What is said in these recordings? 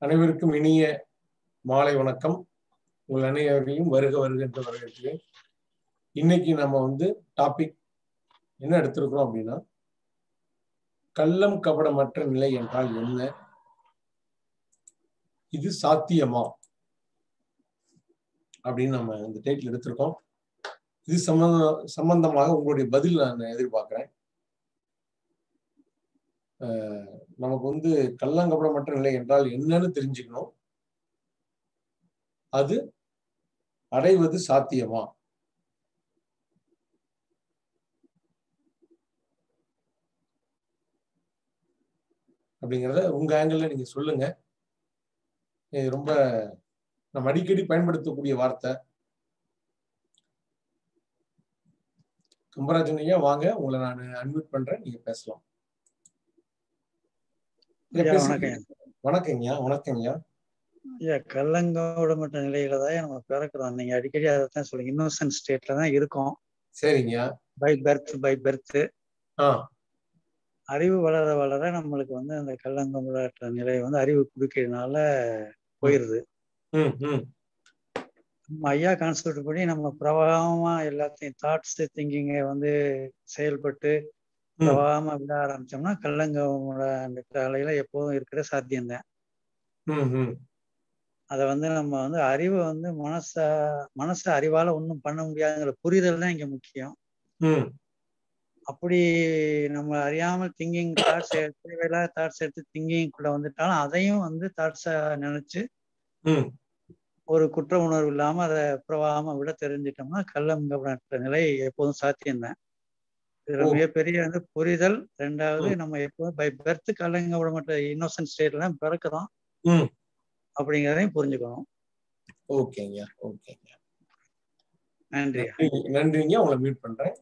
அனைவருக்கும் இனிய மாலை வணக்கம் உங்கள் அனைவரையும் வருக வருக என்று வரவேற்கிறேன் இன்னைக்கு நம்ம வந்து டாபிக் என்ன எடுத்திருக்கிறோம் அப்படின்னா கள்ளம் கபடமற்ற நிலை என்றால் என்ன இது சாத்தியமா அப்படின்னு நம்ம இந்த டைட்டில் எடுத்திருக்கோம் இது சம்பந்த சம்பந்தமாக உங்களுடைய பதில் நான் எதிர்பார்க்கிறேன் நமக்கு வந்து கள்ளங்கபடமற்ற நிலை என்றால் என்னன்னு தெரிஞ்சுக்கணும் அது அடைவது சாத்தியமா அப்படிங்கிறத உங்க ஆங்கிள் நீங்க சொல்லுங்க இது ரொம்ப நம்ம அடிக்கடி பயன்படுத்தக்கூடிய வார்த்தை கம்பராஜன் ஐயா வாங்க உங்களை நான் அன்மியூட் பண்றேன் நீங்க பேசலாம் வணக்கங்கய்யா வணக்கங்கய்யா ஐயா கல்லங்கோடமற்ற நிலையில தான் நம்ம பிறக்கிறோம் நீங்க அடிக்கடி அதை தான் சொல்லுங்க இன்னோசன்ட் ஸ்டேட்ல தான் இருக்கோம் சரிங்க பை பெர்த் பை பெர்த் ஆ அறிவு வளர வளர நம்மளுக்கு வந்து அந்த கல்லங்கோடமற்ற நிலை வந்து அறிவு குடுக்கிறதுனால போயிருது ம் ம் நம்ம ஐயா கான்செப்ட் படி நம்ம பிரவாகமா எல்லாத்தையும் தாட்ஸ் திங்கிங்கை வந்து செயல்பட்டு பிரவாகமா விட ஆரம்பிச்சோம்னா கல்லங்கோட அந்த கலையில எப்போதும் இருக்கிற சாத்தியம்தான் ம் ம் அதை வந்து நம்ம வந்து அறிவை வந்து மனச மனச அறிவால ஒன்றும் பண்ண முடியாதுங்கிற புரிதல் தான் இங்க முக்கியம் ம் அப்படி நம்ம அறியாமல் திங்கிங் தாட்ஸ் தேவையில்லாத தாட்ஸ் எடுத்து திங்கிங் குள்ள வந்துட்டாலும் அதையும் வந்து தாட்ஸை நினைச்சு ம் ஒரு குற்ற உணர்வு இல்லாம அதை பிரவாகமா விட தெரிஞ்சிட்டோம்னா கள்ளம் கபடற்ற நிலை எப்போதும் சாத்தியம்தான் இதுல மிகப்பெரிய வந்து புரிதல் ரெண்டாவது நம்ம எப்போதும் பை பெர்த் கள்ளங்க விடமற்ற இன்னோசன்ட் ஸ்டேட்ல தான் பிறக்கிறோம் ம் அப்படிங்கிறதையும் புரிஞ்சுக்கணும் ஓகேங்க ஓகேங்க நன்றி நன்றிங்க உங்களை மீட் பண்றேன்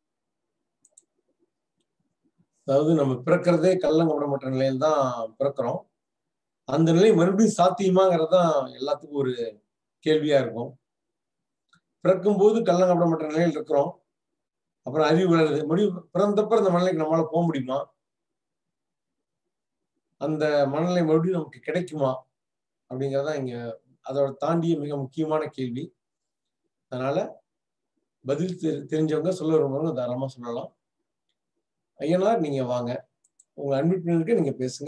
அதாவது நம்ம பிறக்கிறதே கள்ளங்க விடமற்ற நிலையில் தான் பிறக்கிறோம் அந்த நிலை மறுபடியும் சாத்தியமாங்கிறது தான் எல்லாத்துக்கும் ஒரு கேள்வியா இருக்கும் பிறக்கும் போது கள்ளங்கப்படமற்ற நிலையில் இருக்கிறோம் அப்புறம் அறிவு வளருது முடிவு பிறந்தப்ப அந்த மனநிலைக்கு நம்மளால போக முடியுமா அந்த மனநிலை மறுபடியும் நமக்கு கிடைக்குமா அப்படிங்கறதான் இங்க அதோட தாண்டிய மிக முக்கியமான கேள்வி அதனால பதில் தெரிஞ்சவங்க சொல்ல விரும்புறவங்க தாராளமா சொல்லலாம் ஐயனார் நீங்க வாங்க உங்க அட்மிட் பண்ணிருக்க நீங்க பேசுங்க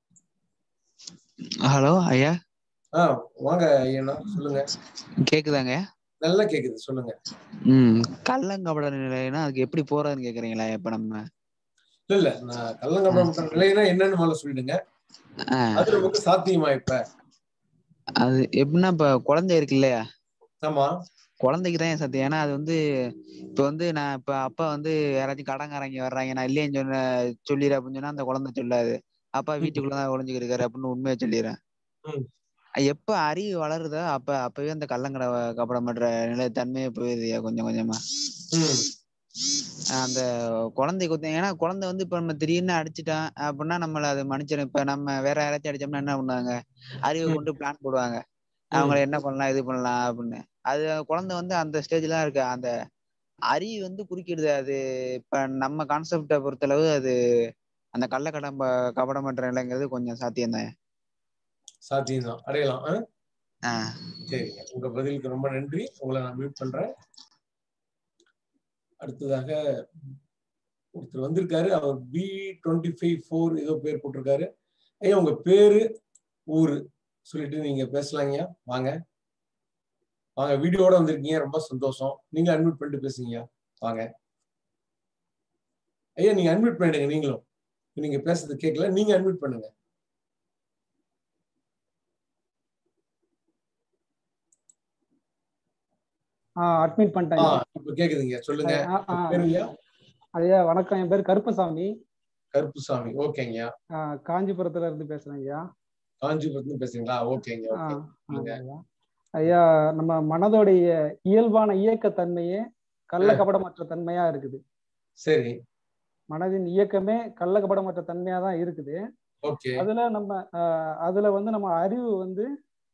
ஹலோ ஐயா ஆ வாங்க ஐயனா சொல்லுங்க கேக்குதாங்க நல்லா கேக்குது சொல்லுங்க ம் கள்ளங்கபட நிலைனா அதுக்கு எப்படி போறதுன்னு கேக்குறீங்களா இப்ப நம்ம இல்ல இல்ல நான் கள்ளங்கபட நிலைனா என்னன்னு முதல்ல சொல்லிடுங்க அது நமக்கு சாத்தியமா இப்ப அது எப்படின்னா இப்ப குழந்தை இருக்கு இல்லையா ஆமா குழந்தைக்கு தான் சத்தியம் ஏன்னா அது வந்து இப்ப வந்து நான் இப்ப அப்பா வந்து யாராச்சும் கடங்காரங்க வர்றாங்க நான் இல்லையேன்னு சொன்ன சொல்லிடு அப்படின்னு சொன்னா அந்த குழந்தை சொல்லாது அப்பா வீட்டுக்குள்ளதான் ஒளிஞ்சுக்கிட்டு அப்படின்னு உண்மையை சொல்லிடுறேன் எப்ப அறிவு வளருதோ அப்ப அப்பவே அந்த கள்ளங்கட கப்படமற்ற நிலை தன்மையே போயிருது கொஞ்சம் கொஞ்சமா அந்த குழந்தை குத்த ஏன்னா குழந்தை வந்து இப்ப நம்ம திடீர்னு அடிச்சுட்டான் அப்படின்னா நம்மள அதை மன்னிச்சிடும் இப்ப நம்ம வேற யாராச்சும் அடிச்சோம்னா என்ன பண்ணுவாங்க அறிவை கொண்டு பிளான் போடுவாங்க அவங்கள என்ன பண்ணலாம் இது பண்ணலாம் அப்படின்னு அது குழந்தை வந்து அந்த ஸ்டேஜ்ல தான் இருக்கு அந்த அறிவு வந்து குறுக்கிடுது அது இப்ப நம்ம கான்செப்டை பொறுத்தளவு அது அந்த கள்ள கடம்ப கபடமற்ற நிலைங்கிறது கொஞ்சம் சாத்தியம் தான் சாத்தியம் தான் அடையலாம் சரிங்க உங்க பதிலுக்கு ரொம்ப நன்றி உங்களை நான் மியூட் பண்றேன் அடுத்ததாக ஒருத்தர் வந்திருக்காரு அவர் பி டுவெண்ட்டி ஃபைவ் ஃபோர் ஏதோ பேர் போட்டிருக்காரு ஐயா உங்க பேரு ஊரு சொல்லிட்டு நீங்க பேசலாங்க வாங்க வாங்க வீடியோட வந்திருக்கீங்க ரொம்ப சந்தோஷம் நீங்க அட்மிட் பண்ணிட்டு பேசுங்க வாங்க ஐயா நீங்க அட்மிட் பண்ணிடுங்க நீங்களும் நீங்க பேசுறது கேட்கல நீங்க அட்மிட் பண்ணுங்க அட்மிட் பண்ணிட்டேன் இப்ப கேக்குதுங்க சொல்லுங்க பேருங்க ஐயா வணக்கம் என் பேர் கருப்பசாமி கருப்புசாமி ஓகேங்க காஞ்சிபுரத்துல இருந்து பேசுறேன் ஐயா காஞ்சிபுரத்துல பேசுறீங்களா ஓகேங்க ஐயா நம்ம மனதோடைய இயல்பான இயக்கத்தன்மையே கள்ள கபடமற்ற தன்மையா இருக்குது சரி மனதின் இயக்கமே கள்ள கபடமற்ற தன்மையா தான் இருக்குது அதுல நம்ம அதுல வந்து நம்ம அறிவு வந்து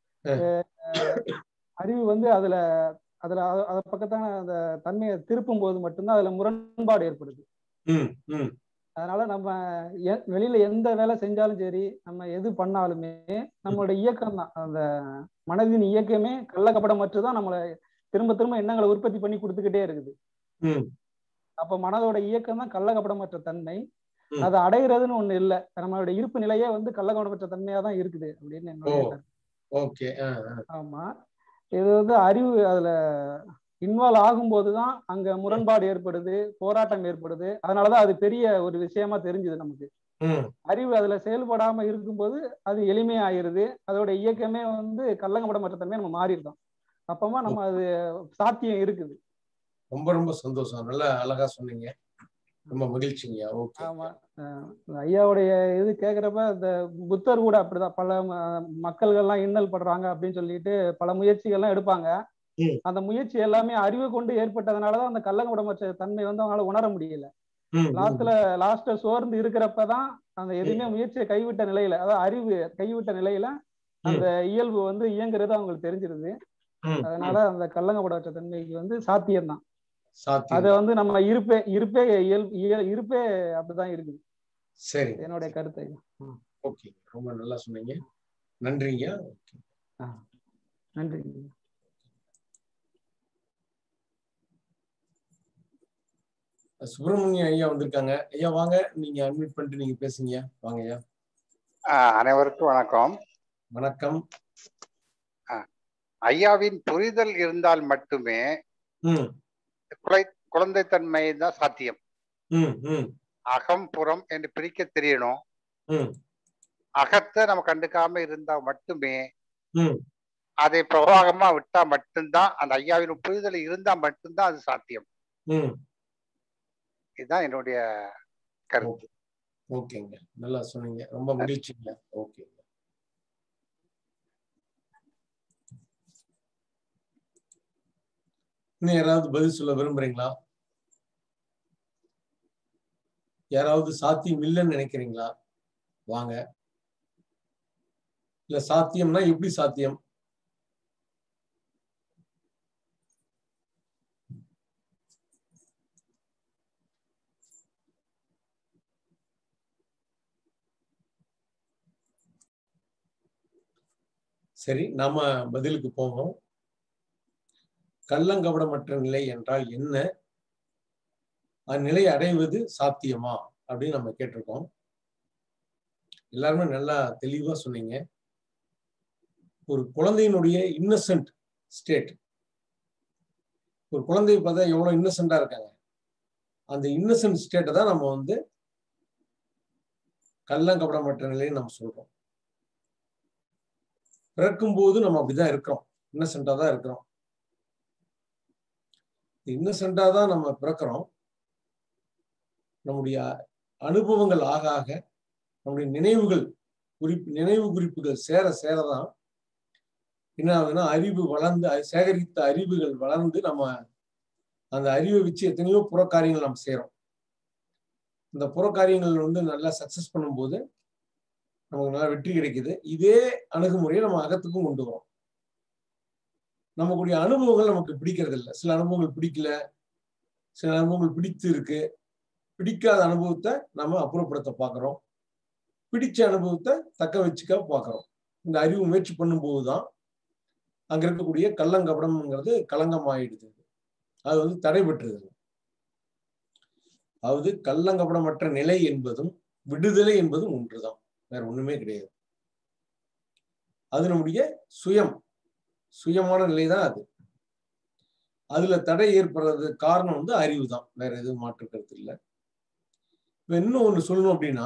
அறிவு வந்து அதுல அதுல அத பக்கத்தான அந்த தன்மையை திருப்பும் போது மட்டும்தான் அதுல முரண்பாடு ஏற்படுது அதனால நம்ம எ- வெளியில எந்த வேலை செஞ்சாலும் சரி நம்ம எது பண்ணாலுமே நம்மளோட இயக்கம் தான் அந்த மனதின் இயக்கமே கள்ளக்கபடமற்று தான் நம்மளை திரும்ப திரும்ப எண்ணங்களை உற்பத்தி பண்ணி கொடுத்துக்கிட்டே இருக்குது ம் அப்ப மனதோட இயக்கம் தான் கள்ளக்கபடமற்ற தன்மை ம். அதை அடைகிறதுன்னு ஒண்ணு இல்ல நம்மளோட இருப்பு நிலையே வந்து கள்ளக்கபடமற்ற தன்மையா தான் இருக்குது அப்படின்னு என்னுடைய ஓ. கருத்து. ஓகே ஆமா இது வந்து அறிவு அதுல இன்வால்வ் ஆகும்போது தான் அங்க முரண்பாடு ஏற்படுது போராட்டம் ஏற்படுது அதனாலதான் அது பெரிய ஒரு விஷயமா தெரிஞ்சுது நமக்கு ம் அறிவு அதுல செயல்படாம இருக்கும்போது அது எளிமையாயிருது அதோட இயக்கமே வந்து கள்ளங்கப்படமற்ற தன்மை நம்ம மாறிடுறோம் அப்பமா நம்ம அது சாத்தியம் இருக்குது ரொம்ப ரொம்ப சந்தோஷம் நல்லா அழகா சொன்னீங்க ரொம்ப மகிழ்ச்சிங்க ஓகே ஆமா அஹ் ஐயாவுடைய இது கேக்குறப்ப இந்த புத்தர் கூட அப்படிதான் பல ம- மக்கள்கள்லாம் இன்னல் படுறாங்க அப்படின்னு சொல்லிட்டு பல முயற்சிகள்லாம் எடுப்பாங்க ம். அந்த முயற்சி எல்லாமே அறிவு கொண்டு ஏற்பட்டதுனாலதான் அந்த கள்ளங்கப்படமற்ற தன்மை வந்து அவங்களால உணர முடியல ம், ம், லாஸ்ட்ல லாஸ்ட்ல சோர்ந்து இருக்கிறப்பதான் அந்த எதுவுமே முயற்சியை கைவிட்ட நிலையில அதாவது அறிவு கைவிட்ட நிலையில அந்த இயல்பு வந்து இயங்குறது அவங்களுக்கு தெரிஞ்சிருது ம், அதனால அந்த கள்ளங்கப்படமற்ற தன்மைக்கு வந்து சாத்தியம்தான் சாத்தியம் அதை வந்து நம்ம இருப்பே இருப்பே இயல்பு இய- இருப்பே அப்படிதான் இருக்குது சரி என்னுடைய கருத்து ஓகே ரொம்ப நல்லா சொன்னீங்க நன்றிங்க ஓகே நன்றி சுப்பிரமணியம் ஐயா வந்திருக்காங்க ஐயா வாங்க நீங்க அட்மிட் பண்ணிட்டு நீங்க பேசுங்க வாங்க ஐயா ஆஹ் அனைவருக்கும் வணக்கம் வணக்கம் ஐயாவின் புரிதல் இருந்தால் மட்டுமே ம் குலை குழந்தைத்தன்மை தான் சாத்தியம் ம் ம் அகம் புறம் என்று பிரிக்க தெரியணும் ம் அகத்தை நம்ம கண்டுக்காம இருந்தா மட்டுமே ம் அதை பிரவாகமா விட்டா மட்டும்தான் அந்த ஐயாவின் புரிதல் இருந்தா மட்டும்தான் அது சாத்தியம் ம் இதுதான் என்னுடைய கருத்து ஓகேங்க நல்லா சொன்னீங்க ரொம்ப மகிழ்ச்சிங்க ஓகே இன்னும் யாராவது பதில் சொல்ல விரும்புறீங்களா யாராவது சாத்தியம் இல்லைன்னு நினைக்கிறீங்களா வாங்க இல்ல சாத்தியம்னா எப்படி சாத்தியம் சரி நாம பதிலுக்கு போவோம் கள்ளங்கபடமற்ற நிலை என்றால் என்ன அந்நிலை அடைவது சாத்தியமா அப்படின்னு நம்ம கேட்டிருக்கோம் எல்லாருமே நல்லா தெளிவா சொன்னீங்க ஒரு குழந்தையினுடைய இன்னசென்ட் ஸ்டேட் ஒரு குழந்தைய பார்த்தா எவ்வளவு இன்னசென்டா இருக்காங்க அந்த இன்னசென்ட் ஸ்டேட்டை தான் நம்ம வந்து கள்ளங்கபடமற்ற நிலையை நம்ம சொல்றோம் பிறக்கும் போது நம்ம அப்படிதான் இருக்கிறோம் இன்னசென்டா தான் இருக்கிறோம் இன்னசென்டா தான் நம்ம பிறக்கிறோம் நம்முடைய அனுபவங்கள் ஆக ஆக நம்முடைய நினைவுகள் குறிப்பு நினைவு குறிப்புகள் சேர சேரதான் என்ன ஆகுதுன்னா அறிவு வளர்ந்து அ- சேகரித்த அறிவுகள் வளர்ந்து நம்ம அந்த அறிவை வச்சு எத்தனையோ புறக்காரியங்கள் நம்ம செய்றோம் இந்த புறக்காரியங்கள் வந்து நல்லா சக்சஸ் பண்ணும்போது நமக்கு நல்லா வெற்றி கிடைக்குது இதே அணுகுமுறையை நம்ம அகத்துக்கும் கொண்டு வரோம் நமக்குடைய அனுபவங்கள் நமக்கு பிடிக்கிறது இல்லை சில அனுபவங்கள் பிடிக்கல சில அனுபவங்கள் பிடித்து இருக்கு பிடிக்காத அனுபவத்தை நம்ம அப்புறப்படுத்த பார்க்கிறோம் பிடிச்ச அனுபவத்தை தக்க வச்சுக்க பார்க்கிறோம் இந்த அறிவு முயற்சி பண்ணும்போது தான் அங்க இருக்கக்கூடிய கள்ளங்கபடம்ங்கிறது களங்கம் ஆயிடுது அது வந்து தடைபட்டுருது அதாவது கள்ளங்கபடமற்ற நிலை என்பதும் விடுதலை என்பதும் ஒன்றுதான் வேற ஒண்ணுமே கிடையாது அது நம்முடைய சுயம் சுயமான நிலை தான் அது அதுல தடை ஏற்படுறது காரணம் வந்து அறிவு தான் வேற எதுவும் மாற்று கருத்து இல்லை இப்ப இன்னும் ஒண்ணு சொல்லணும் அப்படின்னா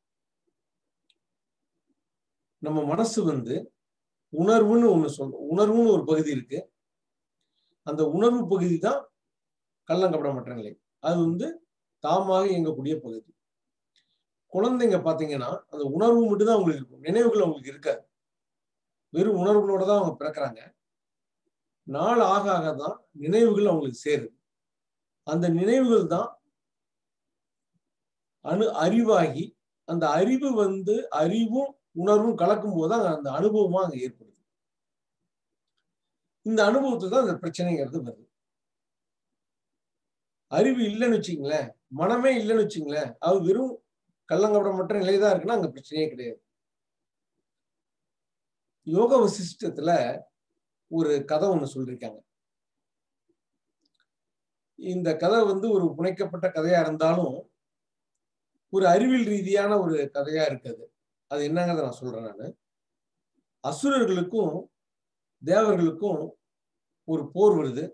நம்ம மனசு வந்து உணர்வுன்னு ஒண்ணு சொல்றோம் உணர்வுன்னு ஒரு பகுதி இருக்கு அந்த உணர்வு பகுதி தான் கள்ளங்கப்படமற்ற நிலை அது வந்து தாமாக இயங்கக்கூடிய பகுதி குழந்தைங்க பாத்தீங்கன்னா அந்த உணர்வு மட்டும்தான் அவங்களுக்கு இருக்கும் நினைவுகள் அவங்களுக்கு இருக்காது வெறும் உணர்வுகளோட தான் அவங்க பிறக்கிறாங்க நாள் ஆக ஆக தான் நினைவுகள் அவங்களுக்கு சேருது அந்த நினைவுகள் தான் அணு அறிவாகி அந்த அறிவு வந்து அறிவும் உணர்வும் கலக்கும் போது தான் அந்த அனுபவமா அங்க ஏற்படுது இந்த அனுபவத்துல தான் அந்த பிரச்சனைங்கிறது வருது அறிவு இல்லைன்னு வச்சுங்களேன் மனமே இல்லைன்னு வச்சுங்களேன் அது வெறும் கள்ளங்கபடமற்ற நிலைதான் இருக்குன்னா அங்க பிரச்சனையே கிடையாது யோக வசிஷ்டத்துல ஒரு கதை ஒண்ணு சொல்லியிருக்காங்க இந்த கதை வந்து ஒரு புனைக்கப்பட்ட கதையா இருந்தாலும் ஒரு அறிவியல் ரீதியான ஒரு கதையா இருக்குது அது என்னங்கிறத நான் சொல்றேன் நான் அசுரர்களுக்கும் தேவர்களுக்கும் ஒரு போர் வருது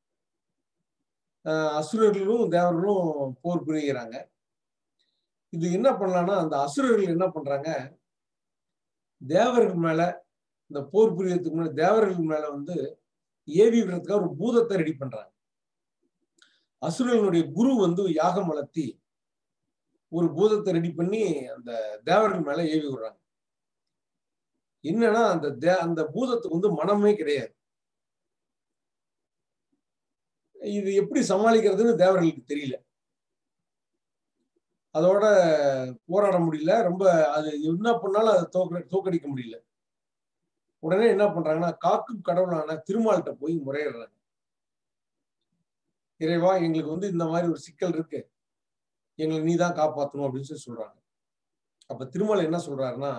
அஹ் அசுரர்களும் தேவர்களும் போர் புரிகிறாங்க இது என்ன பண்ணலாம்னா அந்த அசுரர்கள் என்ன பண்றாங்க தேவர்கள் மேல இந்த போர் புரியறதுக்கு முன்னாடி தேவர்கள் மேல வந்து ஏவி விடுறதுக்காக ஒரு பூதத்தை ரெடி பண்றாங்க அசுரர்களுடைய குரு வந்து யாகம் வளர்த்தி ஒரு பூதத்தை ரெடி பண்ணி அந்த தேவர்கள் மேல ஏவி விடுறாங்க என்னன்னா அந்த தே அந்த பூதத்துக்கு வந்து மனமே கிடையாது இது எப்படி சமாளிக்கிறதுன்னு தேவர்களுக்கு தெரியல அதோட போராட முடியல ரொம்ப அது என்ன பண்ணாலும் அதை தோக்க தோக்கடிக்க முடியல உடனே என்ன பண்றாங்கன்னா காக்கும் கடவுளான திருமால்கிட்ட போய் முறையிடுறாங்க இறைவா எங்களுக்கு வந்து இந்த மாதிரி ஒரு சிக்கல் இருக்கு எங்களை நீ தான் காப்பாற்றணும் அப்படின்னு சொல்லி சொல்றாங்க அப்ப திருமால் என்ன சொல்றாருன்னா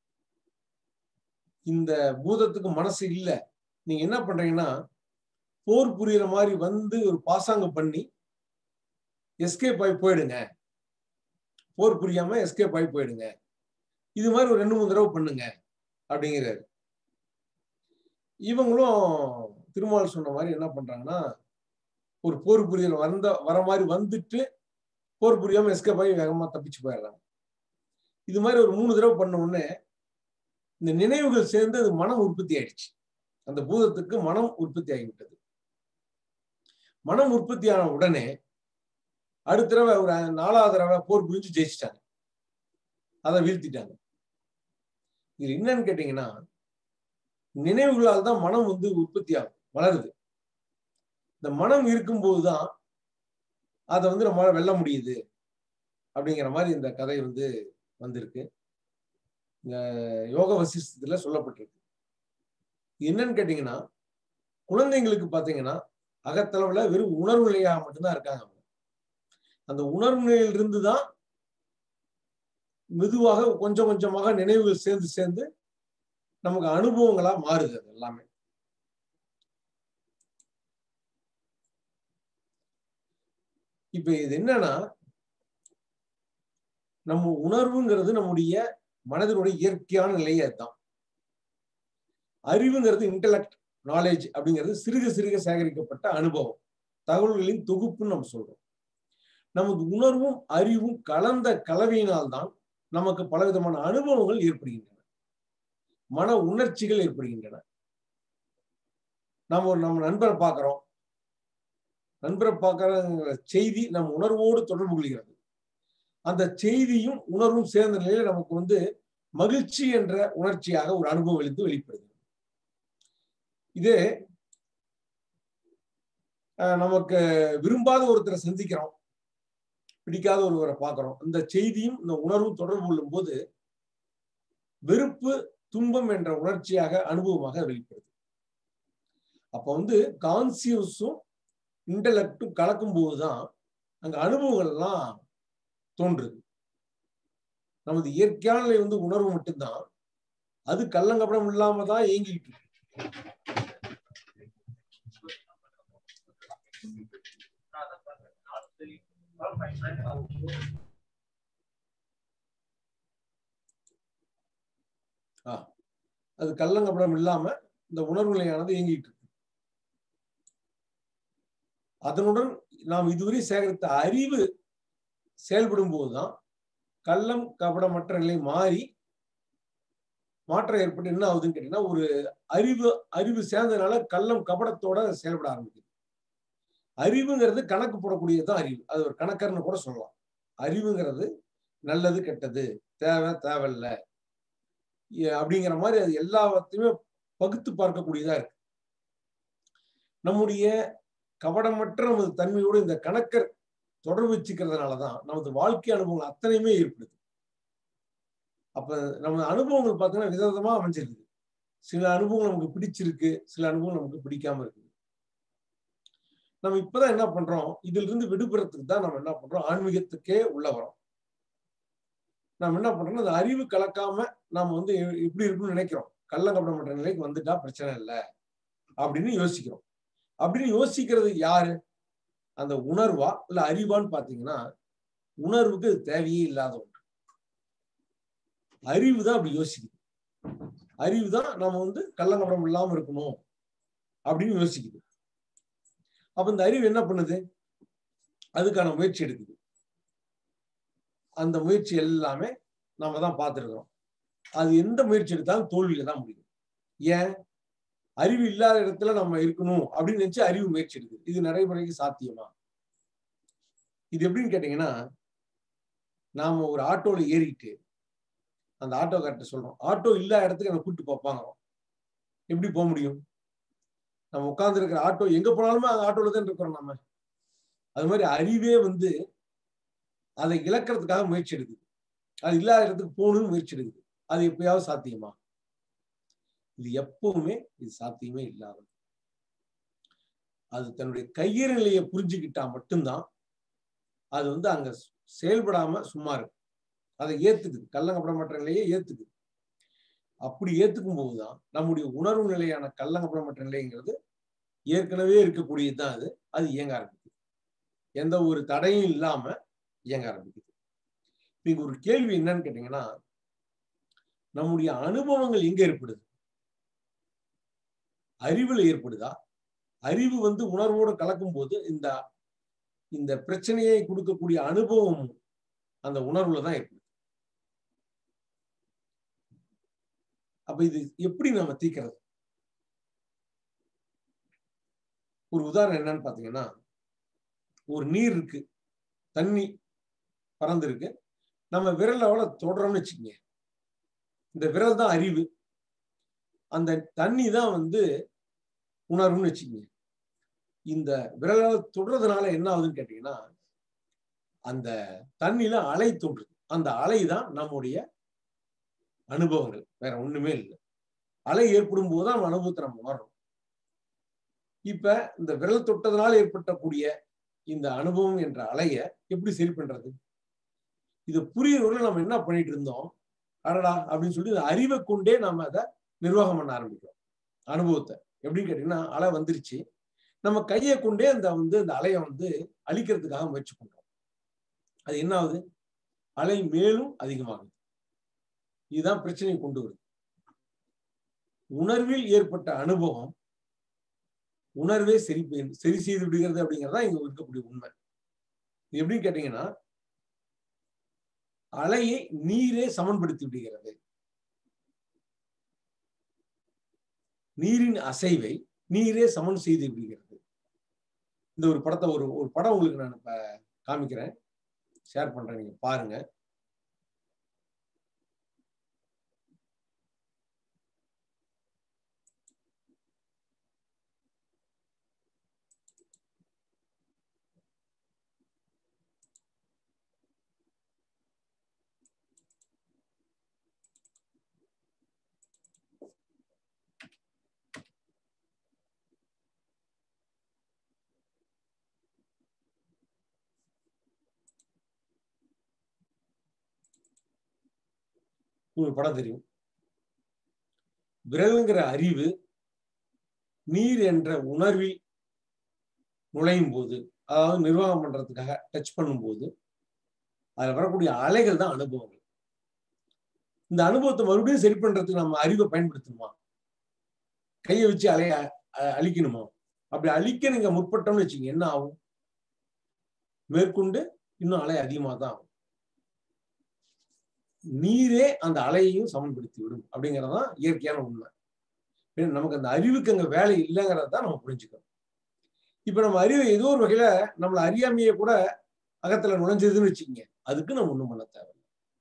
இந்த பூதத்துக்கு மனசு இல்ல நீங்க என்ன பண்றீங்கன்னா போர் புரியுற மாதிரி வந்து ஒரு பாசாங்க பண்ணி எஸ்கேப் ஆகி போயிடுங்க போர் புரியாம எஸ்கேப் ஆகி போயிடுங்க இது மாதிரி ஒரு ரெண்டு மூணு தடவை பண்ணுங்க அப்படிங்கிறாரு இவங்களும் திருமால் சொன்ன மாதிரி என்ன பண்றாங்கன்னா ஒரு போர் புரியல் வந்த வர மாதிரி வந்துட்டு போர் புரியாம எஸ்கேப் ஆகி வேகமா தப்பிச்சு போயிடுறாங்க இது மாதிரி ஒரு மூணு தடவை பண்ண உடனே இந்த நினைவுகள் சேர்ந்து அது மனம் உற்பத்தி ஆயிடுச்சு அந்த பூதத்துக்கு மனம் உற்பத்தி ஆகிவிட்டது மனம் உற்பத்தி ஆன உடனே அடுத்த தடவை ஒரு நாலாவது தடவை போர் புரிஞ்சு ஜெயிச்சிட்டாங்க அதை வீழ்த்திட்டாங்க இது என்னன்னு கேட்டீங்கன்னா நினைவுகளால் தான் மனம் வந்து உற்பத்தி ஆகும் வளருது இந்த மனம் இருக்கும்போதுதான் அதை வந்து நம்மளால வெல்ல முடியுது அப்படிங்கிற மாதிரி இந்த கதை வந்து வந்திருக்கு இந்த யோக வசிஷ்டத்துல சொல்லப்பட்டிருக்கு என்னன்னு கேட்டீங்கன்னா குழந்தைங்களுக்கு பாத்தீங்கன்னா அகத்தளவுல வெறும் உணர்வு நிலையாக மட்டும்தான் இருக்காங்க அவங்க அந்த உணர்வு நிலையிலிருந்து தான் மெதுவாக கொஞ்சம் கொஞ்சமாக நினைவுகள் சேர்ந்து சேர்ந்து நமக்கு அனுபவங்களா மாறுது அது எல்லாமே இப்ப இது என்னன்னா நம்ம உணர்வுங்கிறது நம்முடைய மனதினுடைய இயற்கையான நிலையே அதுதான் அறிவுங்கிறது இன்டலெக்ட் நாலேஜ் அப்படிங்கிறது சிறுக சிறுக சேகரிக்கப்பட்ட அனுபவம் தகவல்களின் தொகுப்புன்னு நம்ம சொல்றோம் நமது உணர்வும் அறிவும் கலந்த கலவையினால்தான் நமக்கு பலவிதமான அனுபவங்கள் ஏற்படுகின்றன மன உணர்ச்சிகள் ஏற்படுகின்றன நாம் ஒரு நம்ம நண்பரை பார்க்கிறோம் நண்பரை பார்க்கிற செய்தி நம் உணர்வோடு தொடர்பு கொள்கிறது அந்த செய்தியும் உணர்வும் சேர்ந்த நிலையில நமக்கு வந்து மகிழ்ச்சி என்ற உணர்ச்சியாக ஒரு அனுபவம் எழுந்து வெளிப்படுது இதே நமக்கு விரும்பாத ஒருத்தரை சந்திக்கிறோம் பிடிக்காத ஒருவரை பார்க்கிறோம் அந்த செய்தியும் இந்த உணர்வும் தொடர்பு கொள்ளும் போது வெறுப்பு துன்பம் என்ற உணர்ச்சியாக அனுபவமாக வெளிப்படுது அப்ப வந்து கான்சியஸும் இன்டலெக்டும் கலக்கும் போதுதான் அங்க அனுபவங்கள் எல்லாம் தோன்றுது நமது இயற்கையான நிலை வந்து உணர்வு மட்டும்தான் அது கள்ளங்கப்படம் இல்லாம தான் இயங்கிட்டு இருக்கு அது கள்ளங்கப்படம் இல்லாம இந்த உணர்வு நிலையானது இயங்கிட்டு இருக்கு அதனுடன் நாம் இதுவரை சேகரித்த அறிவு செயல்படும் போதுதான் கள்ளம் கபடமற்ற நிலை மாறி மாற்றம் ஏற்பட்டு என்ன ஆகுதுன்னு கேட்டீங்கன்னா ஒரு அறிவு அறிவு சேர்ந்ததுனால கள்ளம் கபடத்தோட செயல்பட ஆரம்பிக்குது அறிவுங்கிறது கணக்கு போடக்கூடியதுதான் அறிவு அது ஒரு கணக்கர்னு கூட சொல்லலாம் அறிவுங்கிறது நல்லது கெட்டது தேவை தேவையில்ல அப்படிங்கிற மாதிரி அது எல்லாத்தையுமே பகுத்து பார்க்கக்கூடியதா இருக்கு நம்முடைய கபடமற்ற நமது தன்மையோடு இந்த கணக்கர் தொடர்பு வச்சுக்கிறதுனாலதான் நமது வாழ்க்கை அனுபவங்கள் அத்தனையுமே ஏற்படுது அப்ப நம்ம அனுபவங்கள் பார்த்தீங்கன்னா விதவிதமா அமைஞ்சிருக்குது சில அனுபவங்கள் நமக்கு பிடிச்சிருக்கு சில அனுபவம் நமக்கு பிடிக்காம இருக்குது நம்ம இப்பதான் என்ன பண்றோம் இதுல இருந்து விடுபடுறதுக்கு தான் நம்ம என்ன பண்றோம் ஆன்மீகத்துக்கே உள்ள வரோம் நம்ம என்ன பண்றோம் அந்த அறிவு கலக்காம நாம வந்து எ- எப்படி இருக்குன்னு நினைக்கிறோம் கள்ளங்கப்படமற்ற நிலைக்கு வந்துட்டா பிரச்சனை இல்லை அப்படின்னு யோசிக்கிறோம் அப்படின்னு யோசிக்கிறது யாரு அந்த உணர்வா இல்ல அறிவான்னு பாத்தீங்கன்னா உணர்வுக்கு இது தேவையே இல்லாத ஒன்று அறிவு தான் அப்படி யோசிக்குது அறிவு தான் நம்ம வந்து கள்ளங்கப்படம் இல்லாம இருக்கணும் அப்படின்னு யோசிக்குது அப்ப இந்த அறிவு என்ன பண்ணுது அதுக்கான முயற்சி எடுக்குது அந்த முயற்சி எல்லாமே நாம தான் பார்த்துருக்கிறோம் அது எந்த முயற்சி எடுத்தாலும் தோல்வியில தான் முடியும் ஏன் அறிவு இல்லாத இடத்துல நம்ம இருக்கணும் அப்படின்னு நினைச்சு அறிவு முயற்சி எடுக்குது இது நடைமுறைக்கு சாத்தியமா இது எப்படின்னு கேட்டீங்கன்னா நாம ஒரு ஆட்டோல ஏறிட்டு அந்த ஆட்டோக்கார்ட்ட சொல்றோம் ஆட்டோ இல்லாத இடத்துக்கு நம்ம கூப்பிட்டு பார்ப்பாங்க எப்படி போக முடியும் நம்ம உட்கார்ந்து இருக்கிற ஆட்டோ எங்க போனாலுமே அந்த ஆட்டோல தான் இருக்கிறோம் நம்ம அது மாதிரி அறிவே வந்து அதை இழக்கிறதுக்காக முயற்சி எடுக்குது அது இல்லாத இடத்துக்கு போகணும்னு முயற்சி எடுக்குது அது எப்பயாவது சாத்தியமா இது எப்பவுமே இது சாத்தியமே இல்லாதது அது தன்னுடைய கையிற நிலையை புரிஞ்சுக்கிட்டா மட்டும்தான் அது வந்து அங்க செயல்படாம சும்மா இருக்கு அதை ஏத்துக்குது கள்ளங்கப்படமற்ற நிலையை ஏத்துக்குது அப்படி ஏத்துக்கும் போதுதான் நம்முடைய உணர்வு நிலையான கள்ளங்கப்படமற்ற நிலைங்கிறது ஏற்கனவே இருக்கக்கூடியது தான் அது அது இயங்க ஆரம்பிக்குது எந்த ஒரு தடையும் இல்லாம இயங்க ஆரம்பிக்குது நீங்க ஒரு கேள்வி என்னன்னு கேட்டீங்கன்னா நம்முடைய அனுபவங்கள் எங்க ஏற்படுது அறிவுல ஏற்படுதா அறிவு வந்து உணர்வோடு கலக்கும் போது இந்த இந்த பிரச்சனையை கொடுக்கக்கூடிய அனுபவம் அந்த உணர்வுல தான் ஏற்படுது அப்ப இது எப்படி நம்ம தீக்கிறது ஒரு உதாரணம் என்னன்னு பாத்தீங்கன்னா ஒரு நீர் இருக்கு தண்ணி பறந்து இருக்கு நம்ம விரலோட தொடரோம்னு வச்சுக்கோங்க இந்த விரல் தான் அறிவு அந்த தண்ணி தான் வந்து உணர்வுன்னு வச்சுக்கோங்க இந்த விரலால் தொடுறதுனால என்ன ஆகுதுன்னு கேட்டீங்கன்னா அந்த தண்ணியில அலை தோன்றுது அந்த அலை தான் நம்முடைய அனுபவங்கள் வேற ஒண்ணுமே இல்லை அலை ஏற்படும் போதுதான் நம்ம அனுபவத்தை நம்ம உணர்றோம் இப்ப இந்த விரல் தொட்டதுனால ஏற்பட்டக்கூடிய இந்த அனுபவம் என்ற அலைய எப்படி சரி பண்றது இது புரியறவரை நம்ம என்ன பண்ணிட்டு இருந்தோம் அடடா அப்படின்னு சொல்லி இந்த அறிவை கொண்டே நாம அதை நிர்வாகம் பண்ண ஆரம்பிக்கிறோம் அனுபவத்தை எப்படின்னு கேட்டீங்கன்னா அலை வந்துருச்சு நம்ம கையை கொண்டே அந்த வந்து அந்த அலையை வந்து அழிக்கிறதுக்காக முயற்சி பண்றோம் அது என்ன ஆகுது அலை மேலும் அதிகமாகுது இதுதான் பிரச்சனையை கொண்டு வருது உணர்வில் ஏற்பட்ட அனுபவம் உணர்வே சரி பெய்- சரி செய்து விடுகிறது அப்படிங்கிறதா இங்க இருக்கக்கூடிய உண்மை இது எப்படின்னு கேட்டீங்கன்னா அலையை நீரே சமன்படுத்தி விடுகிறது நீரின் அசைவை நீரே சமன் செய்து விடுகிறது இந்த ஒரு படத்தை ஒரு ஒரு படம் உங்களுக்கு நான் இப்ப காமிக்கிறேன் ஷேர் பண்றேன் நீங்க பாருங்க உங்களுக்கு படம் தெரியும் விரல்ங்கிற அறிவு நீர் என்ற உணர்வில் நுழையும் போது அதாவது நிர்வாகம் பண்றதுக்காக டச் பண்ணும்போது அதுல வரக்கூடிய அலைகள் தான் அனுபவங்கள் இந்த அனுபவத்தை மறுபடியும் சரி பண்றதுக்கு நம்ம அறிவை பயன்படுத்தணுமா கையை வச்சு அலைய அ- அழிக்கணுமா அப்படி அழிக்க நீங்க முற்பட்டோம்னு வச்சுங்க என்ன ஆகும் மேற்கொண்டு இன்னும் அலை அதிகமாக தான் ஆகும் நீரே அந்த அலையையும் சமன்படுத்தி விடும் அப்படிங்கறதுதான் இயற்கையான உண்மை ஏன்னா நமக்கு அந்த அறிவுக்கு அங்க வேலை இல்லைங்கிறத தான் நம்ம புரிஞ்சுக்கணும் இப்ப நம்ம அறிவை ஏதோ ஒரு வகையில நம்மள அறியாமையே கூட அகத்துல நுழைஞ்சதுன்னு வச்சுக்கோங்க அதுக்கு நம்ம ஒண்ணும் பண்ண தேவையில்லை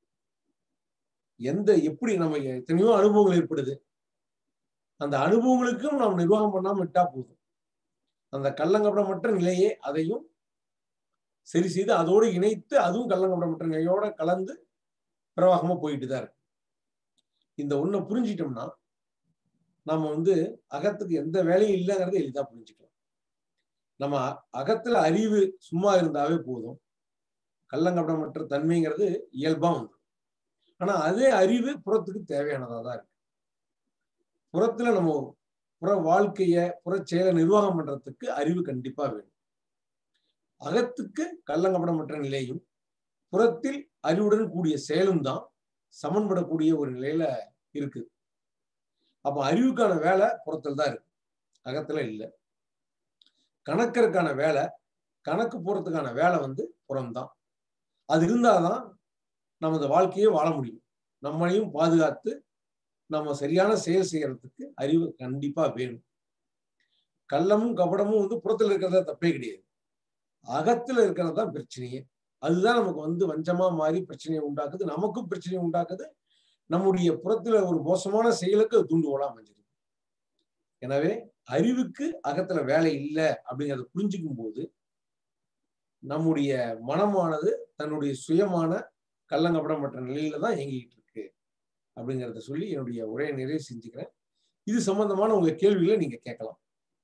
எந்த எப்படி நம்ம எத்தனையோ அனுபவங்கள் ஏற்படுது அந்த அனுபவங்களுக்கும் நாம் நிர்வாகம் பண்ணாம விட்டா போதும் அந்த கள்ளங்கப்படமற்ற நிலையே அதையும் சரி செய்து அதோடு இணைத்து அதுவும் கள்ளங்கப்படமற்ற நிலையோட கலந்து பிரவாகமா போயிட்டு தான் இருக்கு இந்த ஒண்ணை புரிஞ்சிட்டோம்னா நம்ம வந்து அகத்துக்கு எந்த வேலையும் இல்லைங்கிறத எளிதா புரிஞ்சுக்கலாம் நம்ம அ- அகத்துல அறிவு சும்மா இருந்தாவே போதும் கள்ளங்கபடமற்ற தன்மைங்கிறது இயல்பா வந்து ஆனா அதே அறிவு புறத்துக்கு தேவையானதா தான் இருக்கு புறத்துல நம்ம புற வாழ்க்கைய புற செயலை நிர்வாகம் பண்றதுக்கு அறிவு கண்டிப்பா வேணும் அகத்துக்கு கள்ளங்கபடமற்ற நிலையும் புறத்தில் அறிவுடன் கூடிய செயலும் தான் சமன்படக்கூடிய ஒரு நிலையில இருக்கு அப்ப அறிவுக்கான வேலை புறத்தில் தான் இருக்கு அகத்துல இல்லை கணக்கருக்கான வேலை கணக்கு போறதுக்கான வேலை வந்து புறம்தான் அது இருந்தாதான் நம்ம இந்த வாழ்க்கையை வாழ முடியும் நம்மளையும் பாதுகாத்து நம்ம சரியான செயல் செய்யறதுக்கு அறிவு கண்டிப்பா வேணும் கள்ளமும் கபடமும் வந்து புறத்துல இருக்கிறதா தப்பே கிடையாது அகத்துல இருக்கிறது தான் பிரச்சனையே அதுதான் நமக்கு வந்து வஞ்சமா மாறி பிரச்சனையை உண்டாக்குது நமக்கும் பிரச்சனையை உண்டாக்குது நம்முடைய புறத்துல ஒரு மோசமான செயலுக்கு அது தூண்டுகோலா அமைஞ்சிருக்கு எனவே அறிவுக்கு அகத்துல வேலை இல்லை அப்படிங்கறத புரிஞ்சுக்கும் போது நம்முடைய மனமானது தன்னுடைய சுயமான கள்ளங்கப்படமற்ற நிலையில தான் இயங்கிட்டு இருக்கு அப்படிங்கறத சொல்லி என்னுடைய உரையை நிறைவு செஞ்சுக்கிறேன் இது சம்பந்தமான உங்க கேள்விகளை நீங்க கேட்கலாம்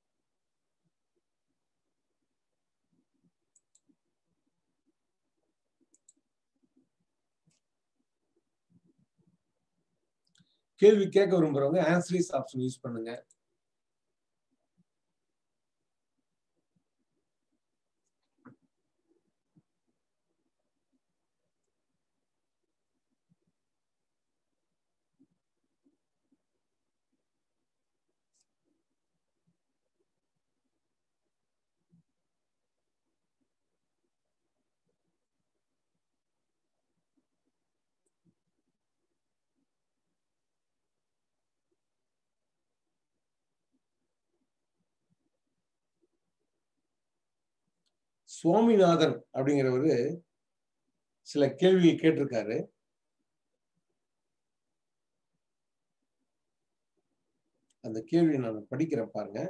கேள்வி கேட்க விரும்புறவங்க ஆன்சரிஸ் ஆப்ஷன் யூஸ் பண்ணுங்க சுவாமிநாதன் அப்படிங்கிறவரு சில கேள்விகள் கேட்டிருக்காரு அந்த கேள்வி நான் படிக்கிறேன் பாருங்க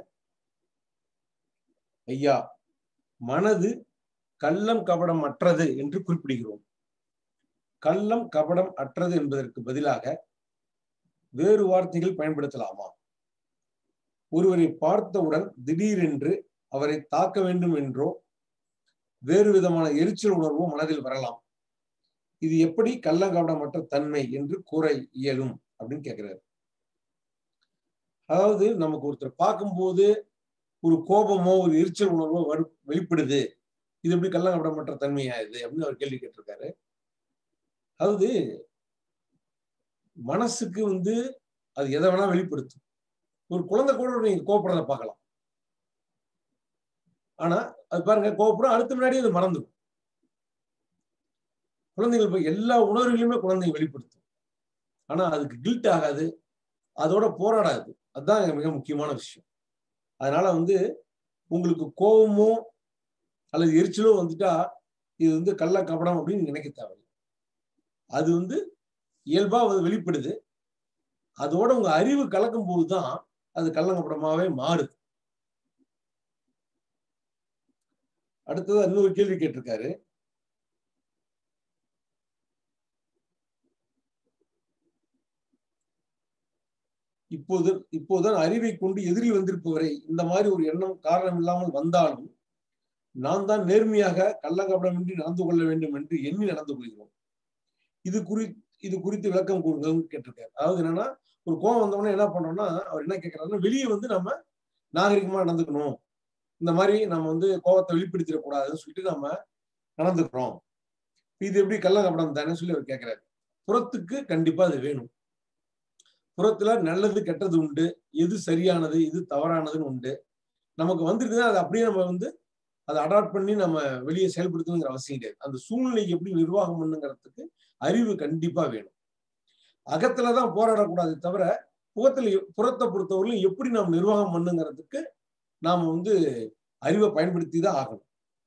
ஐயா மனது கள்ளம் கபடம் அற்றது என்று குறிப்பிடுகிறோம் கள்ளம் கபடம் அற்றது என்பதற்கு பதிலாக வேறு வார்த்தைகள் பயன்படுத்தலாமா ஒருவரை பார்த்தவுடன் திடீரென்று அவரை தாக்க வேண்டும் என்றோ வேறு விதமான எரிச்சல் உணர்வோ மனதில் வரலாம் இது எப்படி கள்ளங்கபடமற்ற தன்மை என்று கூற இயலும் அப்படின்னு கேட்கிறாரு அதாவது நமக்கு ஒருத்தர் பார்க்கும்போது ஒரு கோபமோ ஒரு எரிச்சல் உணர்வோ வரு வெளிப்படுது இது எப்படி கள்ளங்கபடமற்ற தன்மையா இது அப்படின்னு அவர் கேள்வி கேட்டிருக்காரு அதாவது மனசுக்கு வந்து அது எதை வேணா வெளிப்படுத்தும் ஒரு குழந்தை கூட நீங்க கோபப்படுறத பார்க்கலாம் ஆனா அது பாருங்க கோபப்படும் அடுத்த முன்னாடியே அது மறந்துடும் குழந்தைகள் போய் எல்லா உணர்வுகளையுமே குழந்தைங்க வெளிப்படுத்தும் ஆனா அதுக்கு கில்ட் ஆகாது அதோட போராடாது அதுதான் மிக முக்கியமான விஷயம் அதனால வந்து உங்களுக்கு கோபமோ அல்லது எரிச்சலோ வந்துட்டா இது வந்து கள்ள கபடம் அப்படின்னு நினைக்க தேவையில்லை அது வந்து இயல்பா அது வெளிப்படுது அதோட உங்க அறிவு கலக்கும் போதுதான் அது கள்ளங்கப்படமாவே மாறுது அடுத்தது இன்னொரு கேள்வி கேட்டிருக்காரு இப்போது இப்போதுதான் அறிவை கொண்டு எதிரி வந்திருப்பவரை இந்த மாதிரி ஒரு எண்ணம் காரணம் இல்லாமல் வந்தாலும் நான் தான் நேர்மையாக கள்ளங்கபடமின்றி நடந்து கொள்ள வேண்டும் என்று எண்ணி நடந்து கொள்கிறோம் இது குறி இது குறித்து விளக்கம் கூறுங்கன்னு கேட்டிருக்காரு அதாவது என்னன்னா ஒரு கோவம் வந்தவொடனே என்ன பண்றோம்னா அவர் என்ன கேட்கறாருன்னா வெளியே வந்து நம்ம நாகரிகமா நடந்துக்கணும் இந்த மாதிரி நம்ம வந்து கோவத்தை வெளிப்படுத்திடக்கூடாதுன்னு சொல்லிட்டு நம்ம நடந்துக்கிறோம் இது எப்படி கள்ளங்கபடம் தானே சொல்லி அவர் கேட்கிறாரு புறத்துக்கு கண்டிப்பா அது வேணும் புறத்துல நல்லது கெட்டது உண்டு எது சரியானது எது தவறானதுன்னு உண்டு நமக்கு வந்திருக்குன்னா அதை அப்படியே நம்ம வந்து அதை அடாப்ட் பண்ணி நம்ம வெளியே செயல்படுத்தணுங்கிற அவசியம் கிடையாது அந்த சூழ்நிலைக்கு எப்படி நிர்வாகம் பண்ணுங்கிறதுக்கு அறிவு கண்டிப்பா வேணும் அகத்துலதான் போராடக்கூடாது தவிர புறத்துல புறத்தை பொறுத்தவரையிலும் எப்படி நாம் நிர்வாகம் பண்ணுங்கிறதுக்கு நாம வந்து அறிவை பயன்படுத்தி தான் ஆகணும்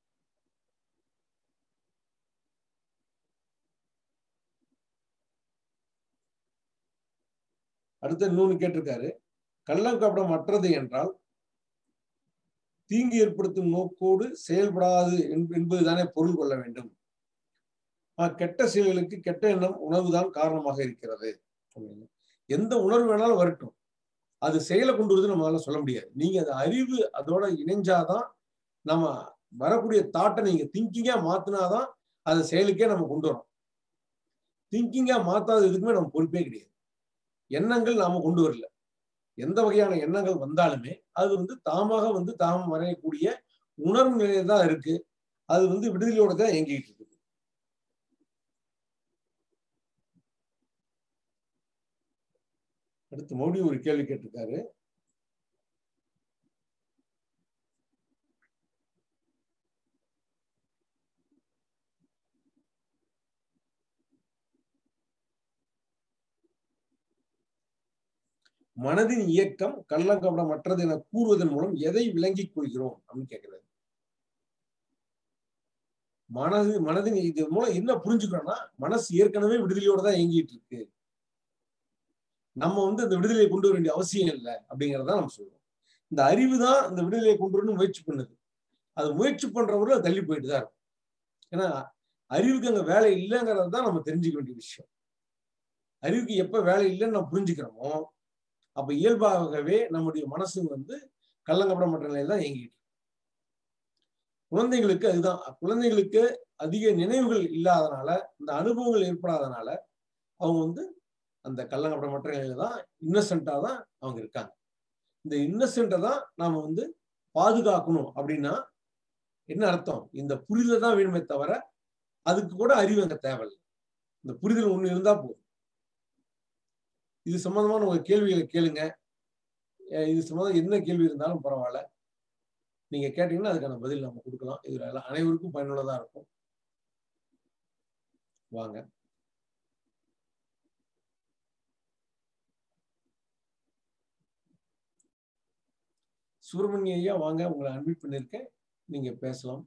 அடுத்து இன்னொன்னு கேட்டிருக்காரு கள்ளங்கபடம் அற்றது என்றால் தீங்கு ஏற்படுத்தும் நோக்கோடு செயல்படாது என்பதுதானே பொருள் கொள்ள வேண்டும் கெட்ட செயல்களுக்கு கெட்ட எண்ணம் உணவுதான் காரணமாக இருக்கிறது எந்த உணர்வு வேணாலும் வரட்டும் அது செயலை கொண்டு வருது நம்மளால சொல்ல முடியாது நீங்க அது அறிவு அதோட இணைஞ்சாதான் நம்ம வரக்கூடிய தாட்டை நீங்க திங்கிங்கா மாத்தினாதான் அதை செயலுக்கே நம்ம கொண்டு வரோம் திங்கிங்கா மாத்தாத எதுக்குமே நம்ம பொறுப்பே கிடையாது எண்ணங்கள் நாம கொண்டு வரல எந்த வகையான எண்ணங்கள் வந்தாலுமே அது வந்து தாமாக வந்து தாம் வரையக்கூடிய உணர்வு நிலையில தான் இருக்கு அது வந்து விடுதலையோட தான் இயங்கிட்டு இருக்குது அடுத்து மறுபடியும் ஒரு கேள்வி கேட்டிருக்காரு மனதின் இயக்கம் கள்ளங்கபடமற்றது என கூறுவதன் மூலம் எதை விளங்கிக் கொள்கிறோம் அப்படின்னு கேட்கிறாரு மனது மனதின் இது மூலம் என்ன புரிஞ்சுக்கிறோம்னா மனசு ஏற்கனவே விடுதலையோட தான் இயங்கிட்டு இருக்கு நம்ம வந்து அந்த விடுதலையை கொண்டு வர வேண்டிய அவசியம் இல்லை அப்படிங்கறத நம்ம சொல்றோம் இந்த அறிவு தான் இந்த விடுதலையை கொண்டு வரணும் முயற்சி பண்ணுது அது முயற்சி பண்றவர்கள் அது தள்ளி போயிட்டு தான் இருக்கும் ஏன்னா அறிவுக்கு அங்க வேலை இல்லைங்கிறது தான் நம்ம தெரிஞ்சுக்க வேண்டிய விஷயம் அறிவுக்கு எப்ப வேலை இல்லைன்னு நம்ம புரிஞ்சுக்கிறோமோ அப்ப இயல்பாகவே நம்முடைய மனசு வந்து கள்ளங்கப்படமற்ற நிலையில தான் இயங்கிட்டு இருக்கு. குழந்தைகளுக்கு அதுதான் குழந்தைகளுக்கு அதிக நினைவுகள் இல்லாதனால இந்த அனுபவங்கள் ஏற்படாதனால அவங்க வந்து அந்த கள்ளங்கப்படமற்ற நிலையில தான் இன்னசென்ட்டா தான் அவங்க இருக்காங்க இந்த இன்னசென்ட்டை தான் நாம வந்து பாதுகாக்கணும் அப்படின்னா என்ன அர்த்தம் இந்த புரிதல் தான் வேணுமே தவிர அதுக்கு கூட அறிவு அங்க தேவையில்லை இந்த புரிதல் ஒண்ணு இருந்தா போதும் இது சம்பந்தமான உங்க கேள்விகளை கேளுங்க அஹ் இது சம்பந்தம் என்ன கேள்வி இருந்தாலும் பரவாயில்ல நீங்க கேட்டீங்கன்னா அதுக்கான பதில் நம்ம கொடுக்கலாம் இதுல எல்லாம் அனைவருக்கும் பயனுள்ளதா இருக்கும் வாங்க சுப்பிரமணிய ஐயா வாங்க உங்களை அன்மிட் பண்ணிருக்கேன் நீங்க பேசலாம்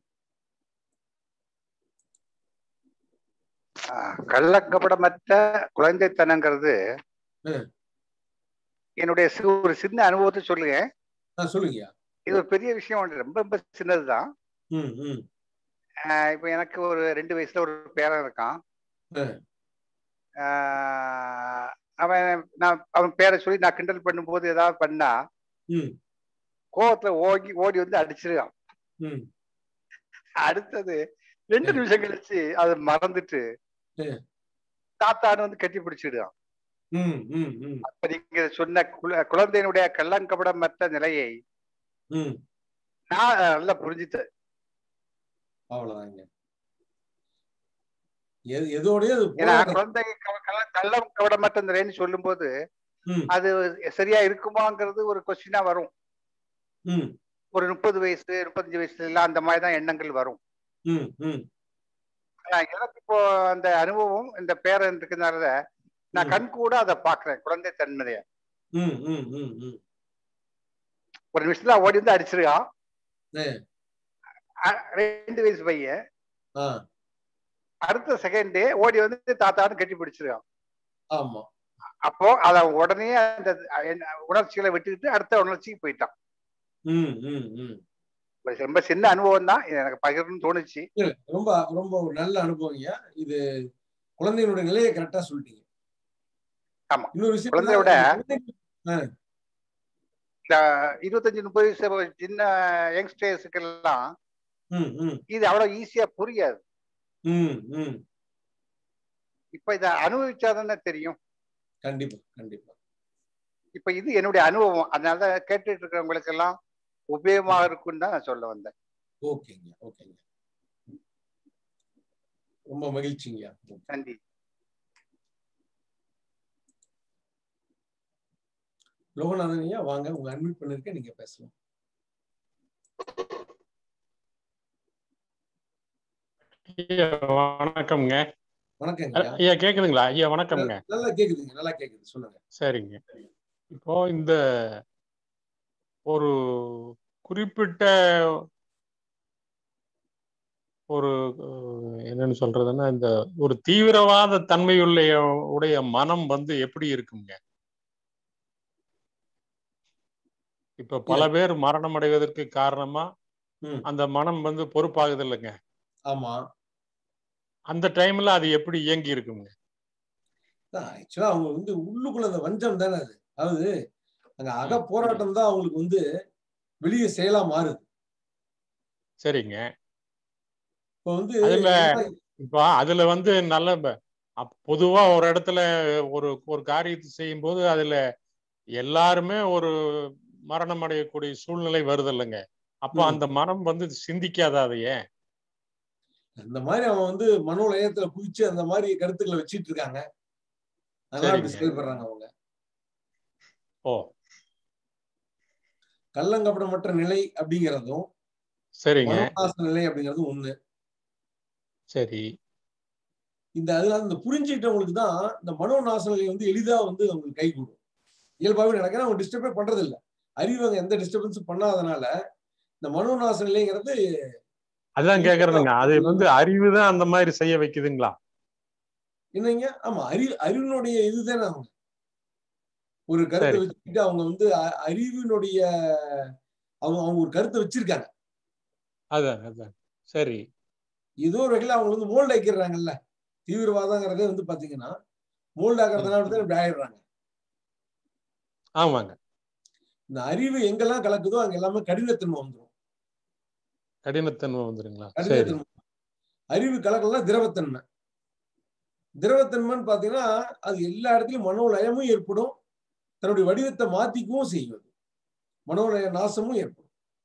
ஆஹ் கள்ளக்கபடமற்ற குழந்தைத்தனங்கிறது ம். என்னுடைய சி- ஒரு சின்ன அனுபவத்தை சொல்லுங்க ஆ சொல்லுங்கய்யா இது ஒரு பெரிய விஷயம் ஒன்று ரொம்ப ரொம்ப சின்னதுதான் ம் ம் ஆஹ் இப்ப எனக்கு ஒரு ரெண்டு வயசுல ஒரு பேரன் இருக்கான் ம். ஆஹ் அவன் நான் அவன் பேரை சொல்லி நான் கிண்டல் பண்ணும்போது ஏதாவது பண்ணா ம் கோவத்துல ஓடி ஓடி வந்து அடிச்சிருக்கான் ம் அடுத்தது ரெண்டு ம். நிமிஷம் கழிச்சு அதை மறந்துட்டு ம். தாத்தான்னு வந்து கட்டி பிடிச்சிடுறான் ம் ம் ம் அப்ப நீங்க சொன்ன குழ- குழந்தையினுடைய கள்ளங்கபடமற்ற நிலையை ம் நான் நல்லா புரிஞ்சுட்டேன் அவ்வளவுதாங்க எது எதோடய அது ஏன்னா போராட்டம். குழந்தை க- கள்ள- கள்ளம் கபடமற்ற நிலைன்னு சொல்லும்போது ம் அது சரியா இருக்குமாங்கிறது ஒரு கொஸ்டினா வரும் ம் ஒரு முப்பது வயசு முப்பத்தஞ்சு வயசுல எல்லாம் அந்த மாதிரி தான் எண்ணங்கள் வரும் ம் ம் ஆனா எனக்கு இப்போ அந்த அனுபவம் இந்த பேரன் இருக்கிறதுனால நான் ம். கண் கூட அதை பாக்குறேன் குழந்தை தன்மைய ம் ம் ம் ம் ஒரு நிமிஷத்துல ஓடி வந்து அடிச்சிருக்கான் ஏ. அ- ரெண்டு வயசு பையன் ஆ அடுத்த செகண்டே ஓடி வந்து தாத்தான்னு கட்டி பிடிச்சிருக்கான் ஆமா அப்போ அத உடனே அந்த எண்ண- உணர்ச்சிகளை விட்டுக்கிட்டு அடுத்த உணர்ச்சிக்கு போயிட்டான் ம் ம் ம் ஒரு ரொம்ப சின்ன அனுபவம் தான் இது எனக்கு பகிர்ந்து தோணுச்சு இல்ல, ரொம்ப ரொம்ப ஒரு நல்ல அனுபவம் ஐயா இது குழந்தையினுடைய நிலையை கரெக்டா சொல்லிட்டீங்க ஆமா. இன்னொரு விஷயம் குழந்தையோட- குழந்தை- இந்த இருபத்தஞ்சு முப்பது வயசு சின்ன யங்ஸ்டர்ஸுக்கு எல்லாம் ம் ம் இது அவ்வளவு ஈஸியா புரியாது ம் ம் இப்ப இதை அனுபவிச்சாதானே தெரியும் கண்டிப்பா கண்டிப்பா இப்ப இது என்னுடைய அனுபவம் அதனால கேட்டுட்டு இருக்கிறவங்களுக்கு எல்லாம் உபயோகமாக இருக்கும்னு தான் நான் சொல்ல வந்தேன் ஓகேங்க ஓகேங்க ரொம்ப மகிழ்ச்சிங்கய்யா நன்றி லோகநாதன் ஐயா வாங்க உங்க அட்மிட் பண்ணிருக்கேன் நீங்க பேசலாம் ஐயா வணக்கம்ங்க வணக்கங்க ஐயா ஐயா கேக்குதுங்களா ஐயா வணக்கம்ங்க நல்லா கேக்குதுங்க நல்லா கேக்குது சொல்லுங்க சரிங்க இப்போ இந்த ஒரு குறிப்பிட்ட ஒரு அஹ், என்னன்னு சொல்றதுன்னா இந்த ஒரு தீவிரவாத தன்மையுள்ள உடைய மனம் வந்து எப்படி இருக்குங்க இப்ப பல பேர் மரணம் அடைவதற்கு காரணமா ம். அந்த மனம் வந்து பொறுப்பாகுது இல்லைங்க ஆமா அந்த டைம்ல அது எப்படி இயங்கி இருக்குங்க ஆக்சுவலா அவங்க வந்து உள்ளுக்குள்ள அந்த வஞ்சம் தானே அது அதாவது அங்க அக போராட்டம் தான் அவங்களுக்கு வந்து வெளியே செயலா மாறுது சரிங்க இப்போ வந்து அதுல என்ன- இப்போ அதுல வந்து நல்ல ப- அப்- பொதுவா ஒரு இடத்துல ஒரு ஒரு காரியத்தை செய்யும் போது அதுல எல்லாருமே ஒரு மரணம் அடையக்கூடிய சூழ்நிலை வருது இல்லைங்க அப்போ ம். அந்த மனம் வந்து சிந்திக்காதா அதையே அந்த மாதிரி அவன் வந்து மனோ லயத்துல குதிச்சு அந்த மாதிரி கருத்துக்களை வச்சிட்டு இருக்காங்க அதனால அப்படி சரிங்க. செயல்படுறாங்க அவங்க ஓ கள்ளங்கப்படமற்ற நிலை அப்படிங்கிறதும் சரிங்க மனோநாச நிலை அப்படிங்கிறதும் ஒண்ணு சரி இந்த அதனால இந்த புரிஞ்சுக்கிட்டவங்களுக்கு தான் இந்த மனோநாச நிலை வந்து எளிதா வந்து அவங்களுக்கு கை கூடும் இயல்பாகவே நடக்கிற அவங்க டிஸ்டர்பே பண்றது இல்ல அறிவு அங்க எந்த டிஸ்டர்பன்ஸும் பண்ணாதனால இந்த மனோநாச நிலைங்கிறது அதான் கேக்குறதுங்க அது வந்து அறிவு தான் அந்த மாதிரி செய்ய வைக்குதுங்களா என்னங்க ஆமா அறிவு அறிவினுடைய இதுதானே அவங்க ஒரு கருத்தை சரி. வச்சுக்கிட்டு அவங்க வந்து அ- அறிவினுடைய அவங்க அவங்க ஒரு கருத்தை வச்சிருக்காங்க அதான் அதான் சரி ஏதோ ஒரு வகையில அவங்க வந்து மோல்ட் ஆக்கிடுறாங்கல்ல தீவிரவாதங்கிறதே வந்து பாத்தீங்கன்னா மோல்ட் ஆக்குறதுனால தான் இப்படி ஆயிடுறாங்க ஆமாங்க இந்த அறிவு எங்கெல்லாம் கலக்குதோ அங்க எல்லாமே கடினத்தன்மை வந்துடும் கடினத்தன்மை வந்துருங்களா சரி கடினத்தன்மை அறிவு கலக்கலாம் திரவத்தன்மை திரவத்தன்மைன்னு பாத்தீங்கன்னா அது எல்லா இடத்துலயும் மனோலயமும் ஏற்படும் தன்னுடைய வடிவத்தை மாத்திக்கவும் செய்யும் அது. மனோலய நாசமும் ஏற்படும்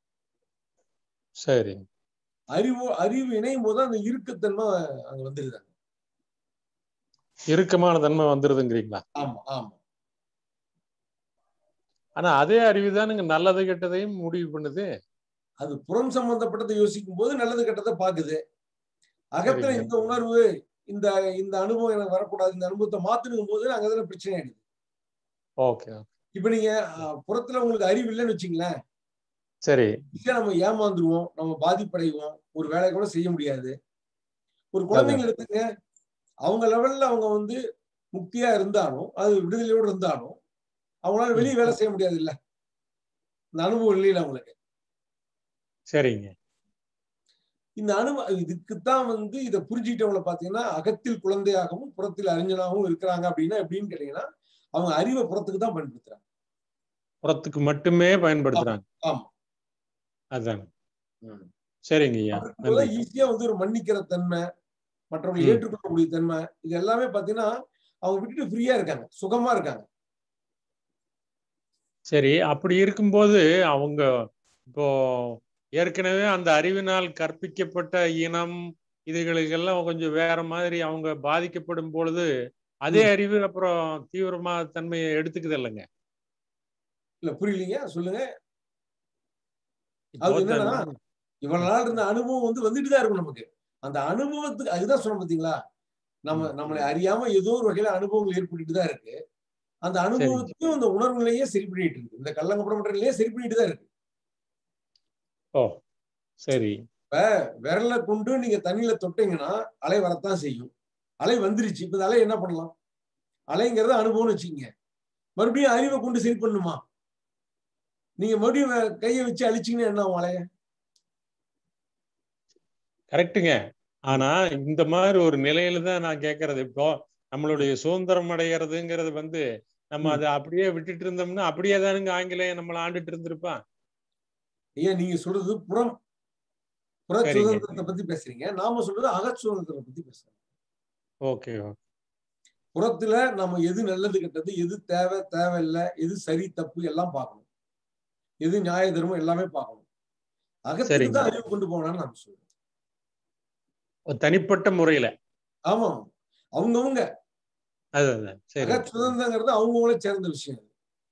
சரி அறிவு அறிவு இணையும் போது அந்த இறுக்கத்தன்மை அங்க வந்துருது இறுக்கமான தன்மை வந்துருதுங்கிறீங்களா ஆமா ஆமா ஆனா அதே அறிவு தானுங்க நல்லது கெட்டதையும் முடிவு பண்ணுது அது புறம் சம்பந்தப்பட்டதை யோசிக்கும் போது நல்லது கெட்டதை பாக்குது அகத்துல சரிங்க. இந்த உணர்வு இந்த இந்த அனுபவம் எனக்கு வரக்கூடாது இந்த அனுபவத்தை மாத்தணும் போது அங்கதானே பிரச்சனை ஆயிடுது ஓகே இப்ப நீங்க அஹ், புறத்துல உங்களுக்கு அறிவு இல்லைன்னு வச்சுங்களேன் சரி ஈஸியா நம்ம ஏமாந்துருவோம் நம்ம பாதிப்படைவோம் ஒரு வேலையை கூட செய்ய முடியாது ஒரு குழந்தைங்க எடுத்துங்க அவங்க லெவல்ல அவங்க வந்து முக்தியா இருந்தாலும் அது விடுதலையோடு இருந்தாலும் அவங்களால வெளியே வேலை செய்ய முடியாது இல்ல இந்த அனுபவம் இல்லையில அவங்களுக்கு சரிங்க இந்த அனுபவம் இதுக்குத்தான் வந்து இதை புரிஞ்சுக்கிட்டவங்களை பாத்தீங்கன்னா அகத்தில் குழந்தையாகவும் புறத்தில் அறிஞனாகவும் இருக்கிறாங்க அப்படின்னா எப்படின்னு கேட்டீங்கன்னா அவங்க அறிவை புறத்துக்கு தான் பயன்படுத்துறாங்க புறத்துக்கு மட்டுமே பயன்படுத்துறாங்க ஆமா அதாங்க சரிங்க ஐயா அவருக்கு நன்றி ஈஸியா வந்து ஒரு மன்னிக்கிற தன்மை மற்றவங்களை ம். ஏற்றுக்கொள்ளக்கூடிய தன்மை இது எல்லாமே பாத்தீங்கன்னா அவங்க விட்டுட்டு ஃப்ரீயா இருக்காங்க சுகமா இருக்காங்க சரி அப்படி இருக்கும்போது அவங்க இப்போ ஏற்கனவே அந்த அறிவினால் கற்பிக்கப்பட்ட இனம் இதுகளுக்கெல்லாம் கொஞ்சம் வேற மாதிரி அவங்க பாதிக்கப்படும் பொழுது அதே அறிவு அப்புறம் தீவிரமா தன்மையை எடுத்துக்குது இல்லைங்க இல்ல புரியலீங்க சொல்லுங்க இப்போ அது என்னன்னா தன்- இவ்வளவு நாள் இருந்த அனுபவம் வந்து வந்துட்டு தான் இருக்கும் நமக்கு அந்த அனுபவத்துக்கு அதுதான் சொன்ன பாத்தீங்களா நம்ம ம். நம்மளை அறியாம ஏதோ ஒரு வகையில அனுபவங்கள் ஏற்பட்டுட்டு தான் இருக்கு அந்த அனுபவத்தையும் அந்த உணர்வுகளையே சரி பண்ணிட்டு இருக்கு இந்த கள்ளங்கப்படமற்றலையே சரி பண்ணிட்டு தான் இருக்கு ஓ சரி விரலை கொண்டு நீங்க தண்ணியில தொட்டீங்கன்னா அலை வரத்தான் செய்யும் அலை வந்துருச்சு இப்ப இந்த அலை என்ன பண்ணலாம் அலைங்கிறத அனுபவம்னு வச்சுக்கோங்க மறுபடியும் அறிவை கொண்டு சரி பண்ணுமா நீங்க மறுபடியும் வே- கையை வச்சு அழிச்சீங்கன்னா என்ன ஆகும் அலைய கரெக்டுங்க ஆனா இந்த மாதிரி ஒரு நிலையில தான் நான் கேட்கறது இப்போ நம்மளுடைய சுதந்திரம் அடைகிறதுங்கிறது வந்து நம்ம ம். அதை அப்படியே விட்டுட்டு இருந்தோம்னா அப்படியே தானுங்க ஆங்கிலேயன் நம்மளை ஆண்டுட்டு இருந்திருப்பான் ஐயா நீங்க சொல்றது புறம் புற சரிங்க. சுதந்திரத்தை பத்தி பேசுறீங்க நாம சொல்றது அக சுதந்திரத்தை பத்தி பேசுறோம் ஓகே புறத்துல நம்ம எது நல்லது கெட்டது எது தேவை தேவையில்லை எது சரி தப்பு எல்லாம் பார்க்கணும் எது நியாய தர்மம் எல்லாமே பார்க்கணும் அகத்துக்கு சரிங்க. தான் அறிவு கொண்டு போகணும்னு நம்ம சொல்றோம் ஒரு தனிப்பட்ட முறையில ஆமா அவங்கவுங்க அது அதான் சரி அக சுதந்திரங்கிறது அவங்கவுங்களே சேர்ந்த விஷயம்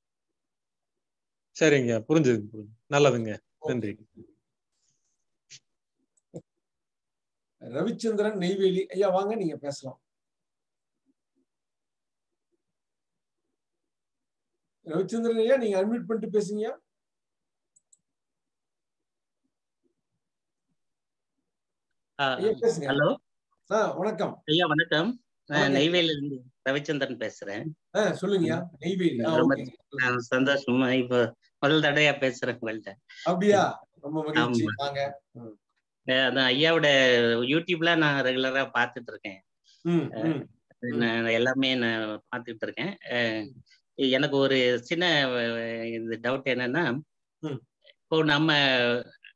சரிங்க புரிஞ்சுது புரிஞ்சுது நல்லதுங்க நன்றி ரவிச்சந்திரன் நெய்வேலி ஐயா வாங்க நீங்க பேசலாம் ரவிச்சந்திரன் ஐயா நீங்க அட்மிட் பண்ணிட்டு பேசுங்க ஐயா பேசுங்க ஹலோ ஆ வணக்கம் ஐயா வணக்கம் நான் வணக்கம். நெய்வேலியில இருந்து ரவிச்சந்திரன் பேசுறேன் ஆ சொல்லுங்கய்யா நெய்வேலி ஆ, ரொம்ப okay. நான் சந்தோஷமா இப்ப முதல் தடையா பேசுறேன் உங்கள்ட்ட அப்படியா ரொம்ப மகிழ்ச்சி ஆமா. வாங்க அஹ் அதான் ஐயாவோட யூடியூப்ல நான் ரெகுலரா பார்த்துட்டு இருக்கேன் ம் ம் ம். நான் எல்லாமே நான் பார்த்துட்டு இருக்கேன் அஹ் எனக்கு ஒரு சின்ன அஹ், இது டவுட் என்னன்னா ம். இப்போ நம்ம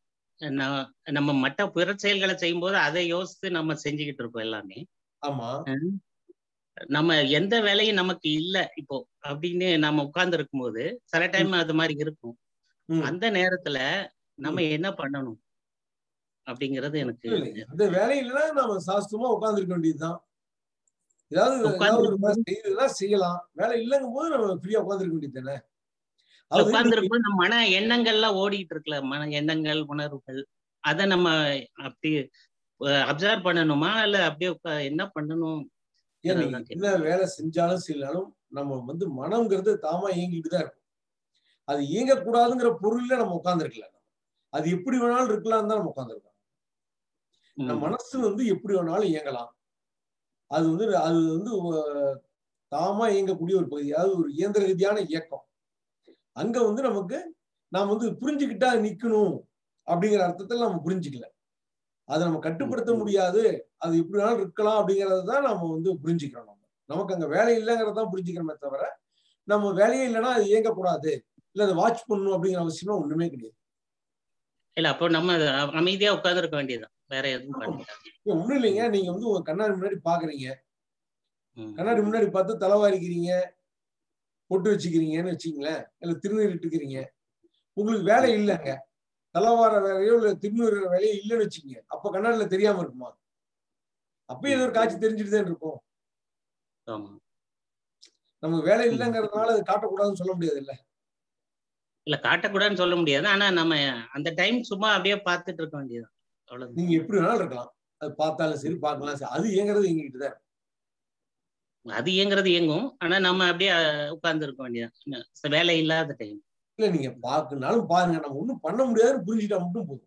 நான் நம்ம மற்ற பிற செயல்களை செய்யும்போது அதை யோசித்து நம்ம செஞ்சுக்கிட்டு இருப்போம் எல்லாமே ஆமா அஹ் நம்ம எந்த வேலையும் நமக்கு இல்ல இப்போ அப்படின்னு நம்ம உட்கார்ந்து இருக்கும்போது சில டைம் அது மாதிரி இருக்கும் ம். அந்த நேரத்துல நம்ம என்ன பண்ணணும் அப்படிங்கிறது எனக்கு இல்லைங்க. அந்த வேலை இல்லைன்னா நம்ம சாஸ்திரமா உட்கார்ந்துருக்க வேண்டியதுதான் ஏதாவது ஏதாவது ஒரு வேலை செய்யுதுன்னா செய்யலாம் வேலை இல்லைங்கும் போது நம்ம ஃப்ரீயா உட்கார்ந்துருக்க வேண்டியது தானே அது உட்கார்ந்து இருக்கும்போது நம்ம மன எண்ணங்கள்லாம் ஓடிட்டு இருக்குல்ல மன எண்ணங்கள் உணர்வுகள் அதை நம்ம அப்படி அப்சர்வ் பண்ணணுமா இல்ல அப்படியே உட்கா- என்ன பண்ணணும் ஏன் நீங்க அதெல்லாம் என்ன வேலை செஞ்சாலும் செய்யலாலும் நம்ம வந்து மனம்ங்கிறது தாமா இயங்கிட்டு தான் இருக்கும் அது இயங்கக்கூடாதுங்கிற பொருள்ல நம்ம உட்கார்ந்துருக்கல அது எப்படி வேணாலும் இருக்கலாம் தான் நம்ம உட்கார்ந்துருக்கோம் நம்ம ம். மனசு வந்து எப்படி வேணாலும் இயங்கலாம் அது வந்து அது வந்து அஹ், தாமா இயங்கக்கூடிய ஒரு பகுதி அதாவது ஒரு இயந்திர ரீதியான இயக்கம் அங்க வந்து நமக்கு நாம் வந்து புரிஞ்சுக்கிட்டா நிக்கணும் அப்படிங்கிற அர்த்தத்துல நம்ம புரிஞ்சுக்கல அதை நம்ம கட்டுப்படுத்த முடியாது அது எப்படி வேணாலும் இருக்கலாம் அப்படிங்கறத தான் நம்ம வந்து புரிஞ்சுக்கிறோம் நம்ம நமக்கு அங்க வேலை இல்லைங்கிறத தான் புரிஞ்சுக்கிறோமே தவிர நம்ம வேலையே இல்லைன்னா அது இயங்கக்கூடாது இல்ல அதை வாட்ச் பண்ணணும் அப்படிங்கிற அவசியமா ஒண்ணுமே கிடையாது இல்ல அப்போ நம்ம அ- அமைதியா உட்கார்ந்து இருக்க வேண்டியதுதான் வேற எதுவும் பண்ண இப்ப ஒண்ணும் இல்லைங்க நீங்க வந்து உங்க கண்ணாடி முன்னாடி பாக்குறீங்க ம். கண்ணாடி முன்னாடி பார்த்து தலைவாரிக்கிறீங்க பொட்டு வச்சுக்கிறீங்கன்னு வச்சுங்களேன் இல்ல திருநீர் இட்டுக்கிறீங்க உங்களுக்கு வேலை இல்லைங்க தலைவார வேலையோ இல்ல திருநீர் வேலையோ இல்லைன்னு வச்சுக்கோங்க அப்ப கண்ணாடியில தெரியாம இருக்குமா அப்பயும் ஏதோ ஒரு காட்சி தெரிஞ்சுட்டு தான் இருக்கும் ஆமா நமக்கு வேலை இல்லைங்கிறதுனால அது காட்டக்கூடாதுன்னு சொல்ல முடியாது இல்ல இல்ல காட்டக்கூடாதுன்னு சொல்ல முடியாது ஆனா நம்ம அந்த டைம் சும்மா அப்படியே பார்த்துட்டு இருக்க வேண்டியதுதான் அவ்வளவுதான் நீங்க எப்படி வேணாலும் இருக்கலாம் அது பார்த்தாலும் சரி பார்க்கலாம் சரி அது இயங்குறது இயங்கிட்டு தான் இருக்கும். அது இயங்குறது இயங்கும் ஆனா நம்ம அப்படியே உட்கார்ந்து இருக்க வேண்டியதுதான் ச- வேலை இல்லாத டைம் இல்ல நீங்க பார்க்கனாலும் பாருங்க நம்ம ஒண்ணும் பண்ண முடியாதுன்னு புரிஞ்சுட்டா மட்டும் போதும்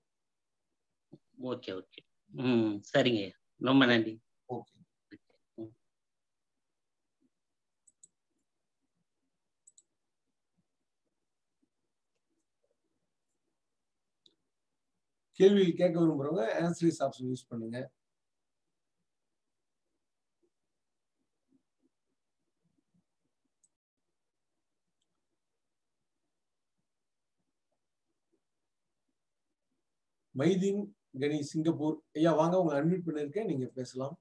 ஓகே ஓகே ம் சரிங்க ரொம்ப நன்றி ஓகே கேள்வி கேட்க விரும்புறவங்க ஆன்சரிஸ் ஆப்ஷன் யூஸ் பண்ணுங்க மைதீன் கணி சிங்கப்பூர் ஐயா வாங்க உங்களை அன்மியூட் பண்ணிருக்கேன் நீங்க பேசலாம்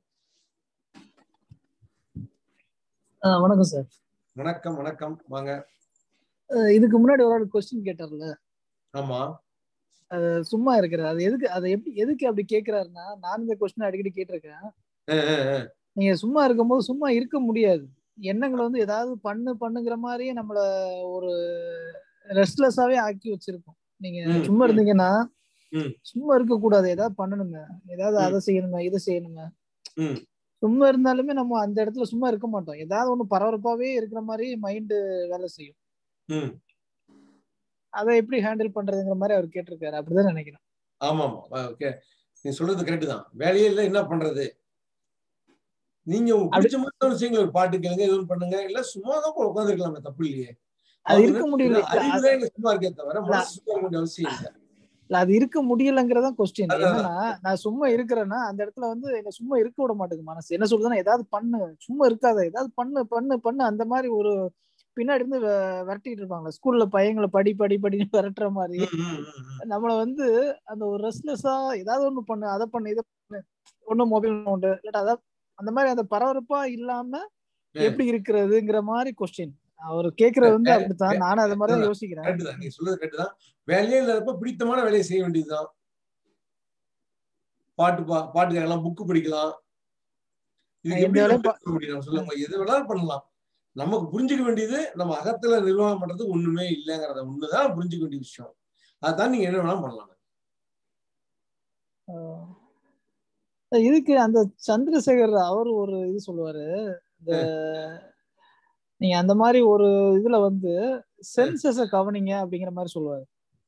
ஆ, வணக்கம் சார் வணக்கம் வணக்கம் வாங்க அஹ் இதுக்கு முன்னாடி ஒரு ஆள் கொஸ்டின் கேட்டார்ல ஆமா அஹ் சும்மா இருக்கிறது அது எதுக்கு அதை எப்படி எதுக்கு அப்படி கேக்குறாருன்னா நான் இந்த கொஸ்டின் அடிக்கடி கேட்டிருக்கேன் அஹ் அஹ் அஹ். நீங்க சும்மா இருக்கும்போது சும்மா இருக்க முடியாது எண்ணங்களை வந்து ஏதாவது பண்ணு பண்ணுங்கிற மாதிரியே நம்மள ஒரு ரெஸ்ட்லெஸ்ஸாவே ஆக்கி வச்சிருக்கோம் நீங்க ம், சும்மா ம். இருந்தீங்கன்னா ம். சும்மா இருக்க கூடாது ஏதாவது பண்ணணுங்க ஏதாவது ம். அதை செய்யணுங்க இதை செய்யணுங்க ம். சும்மா இருந்தாலுமே நம்ம அந்த இடத்துல சும்மா இருக்க மாட்டோம் ஏதாவது ஒண்ணு பரபரப்பாவே இருக்கிற மாதிரி மைண்டு வேலை செய்யும் ம் அதை எப்படி ஹேண்டில் பண்றதுங்கிற மாதிரி அவர் கேட்டிருக்காரு அப்படிதான் நினைக்கிறேன் ஆமா ஆமா ஓகே நீ சொல்றது கரெக்ட் தான் வேலையே இல்லை என்ன பண்றது நீங்க உங்களுக்கு பிடிச்ச மாதிரி ஒரு விஷயங்கள் ஒரு பாட்டு கேளுங்க எதுவும் பண்ணுங்க இல்ல சும்மா தான் உட்காந்துருக்கலாமே தப்பு இல்லையே அது அவங்க இருக்க என்ன முடியல சொல்றாங்க, அறிவுதான் இங்க சும்மா இருக்கே தவிர மனசு சும்மா இருக்க வேண்டிய அவசியம் இல்லை இல்ல அது இருக்க முடியலங்கிறதா கொஸ்டின் அதான், அதான். என்னன்னா நான் சும்மா இருக்கிறேன்னா அந்த இடத்துல வந்து என்ன சும்மா இருக்க விட மாட்டேங்குது மனசு என்ன சொல்றதுன்னா ஏதாவது பண்ணு சும்மா இருக்காத ஏதாவது பண்ணு பண்ணு பண்ணு அந்த மாதிரி ஒரு பின்னாடி இருந்து வெ- விரட்டிட்டு இருப்பாங்க ஸ்கூல்ல பையங்களை படி படி படின்னு விரட்டுற மாதிரி ம், ம், ம், ம். நம்மள வந்து அந்த ஒரு ரெஸ்ட்லெஸ்ஸா ஏதாவது ஒண்ணு பண்ணு அதை பண்ணு இதை பண்ணு ஒண்ணு மொபைல் நோண்டு இல்லாட்டா அதான் அந்த மாதிரி அந்த பரபரப்பா இல்லாம எப்படி இருக்கிறதுங்கிற மாதிரி கொஸ்டின் அவர் கேக்குறது வந்து அப்படித்தான் நானும் அது மாதிரி தான் யோசிக்கிறேன் கரெக்ட் தான் நீங்க சொல்றது கரெக்ட் தான் வேலையே இல்லாதப்ப பிடித்தமான வேலையை செய்ய வேண்டியதுதான் பாட்டு பா பாட்டு கேட்கலாம் புக்கு படிக்கலாம் இதுக்கு எந்த எப்படி வேலையும் நம்ம பேச முடியும் நம்ம சொல்லுங்க எது வேணாலும் பண்ணலாம் நமக்கு புரிஞ்சுக்க வேண்டியது நம்ம அகத்துல நிர்வாகம் பண்றதுக்கு ஒண்ணுமே இல்லைங்கிறத ஒண்ணுதான் புரிஞ்சுக்க வேண்டிய விஷயம் அதான் நீங்க என்ன வேணாலும் பண்ணலாம் ஆஹ் இதுக்கு அந்த சந்திரசேகர் அவர் ஒரு இது சொல்லுவாரு இந்த நீங்க அந்த மாதிரி ஒரு இதுல வந்து சென்சஸ கவனிங்க அப்படிங்கிற மாதிரி சொல்லுவாரு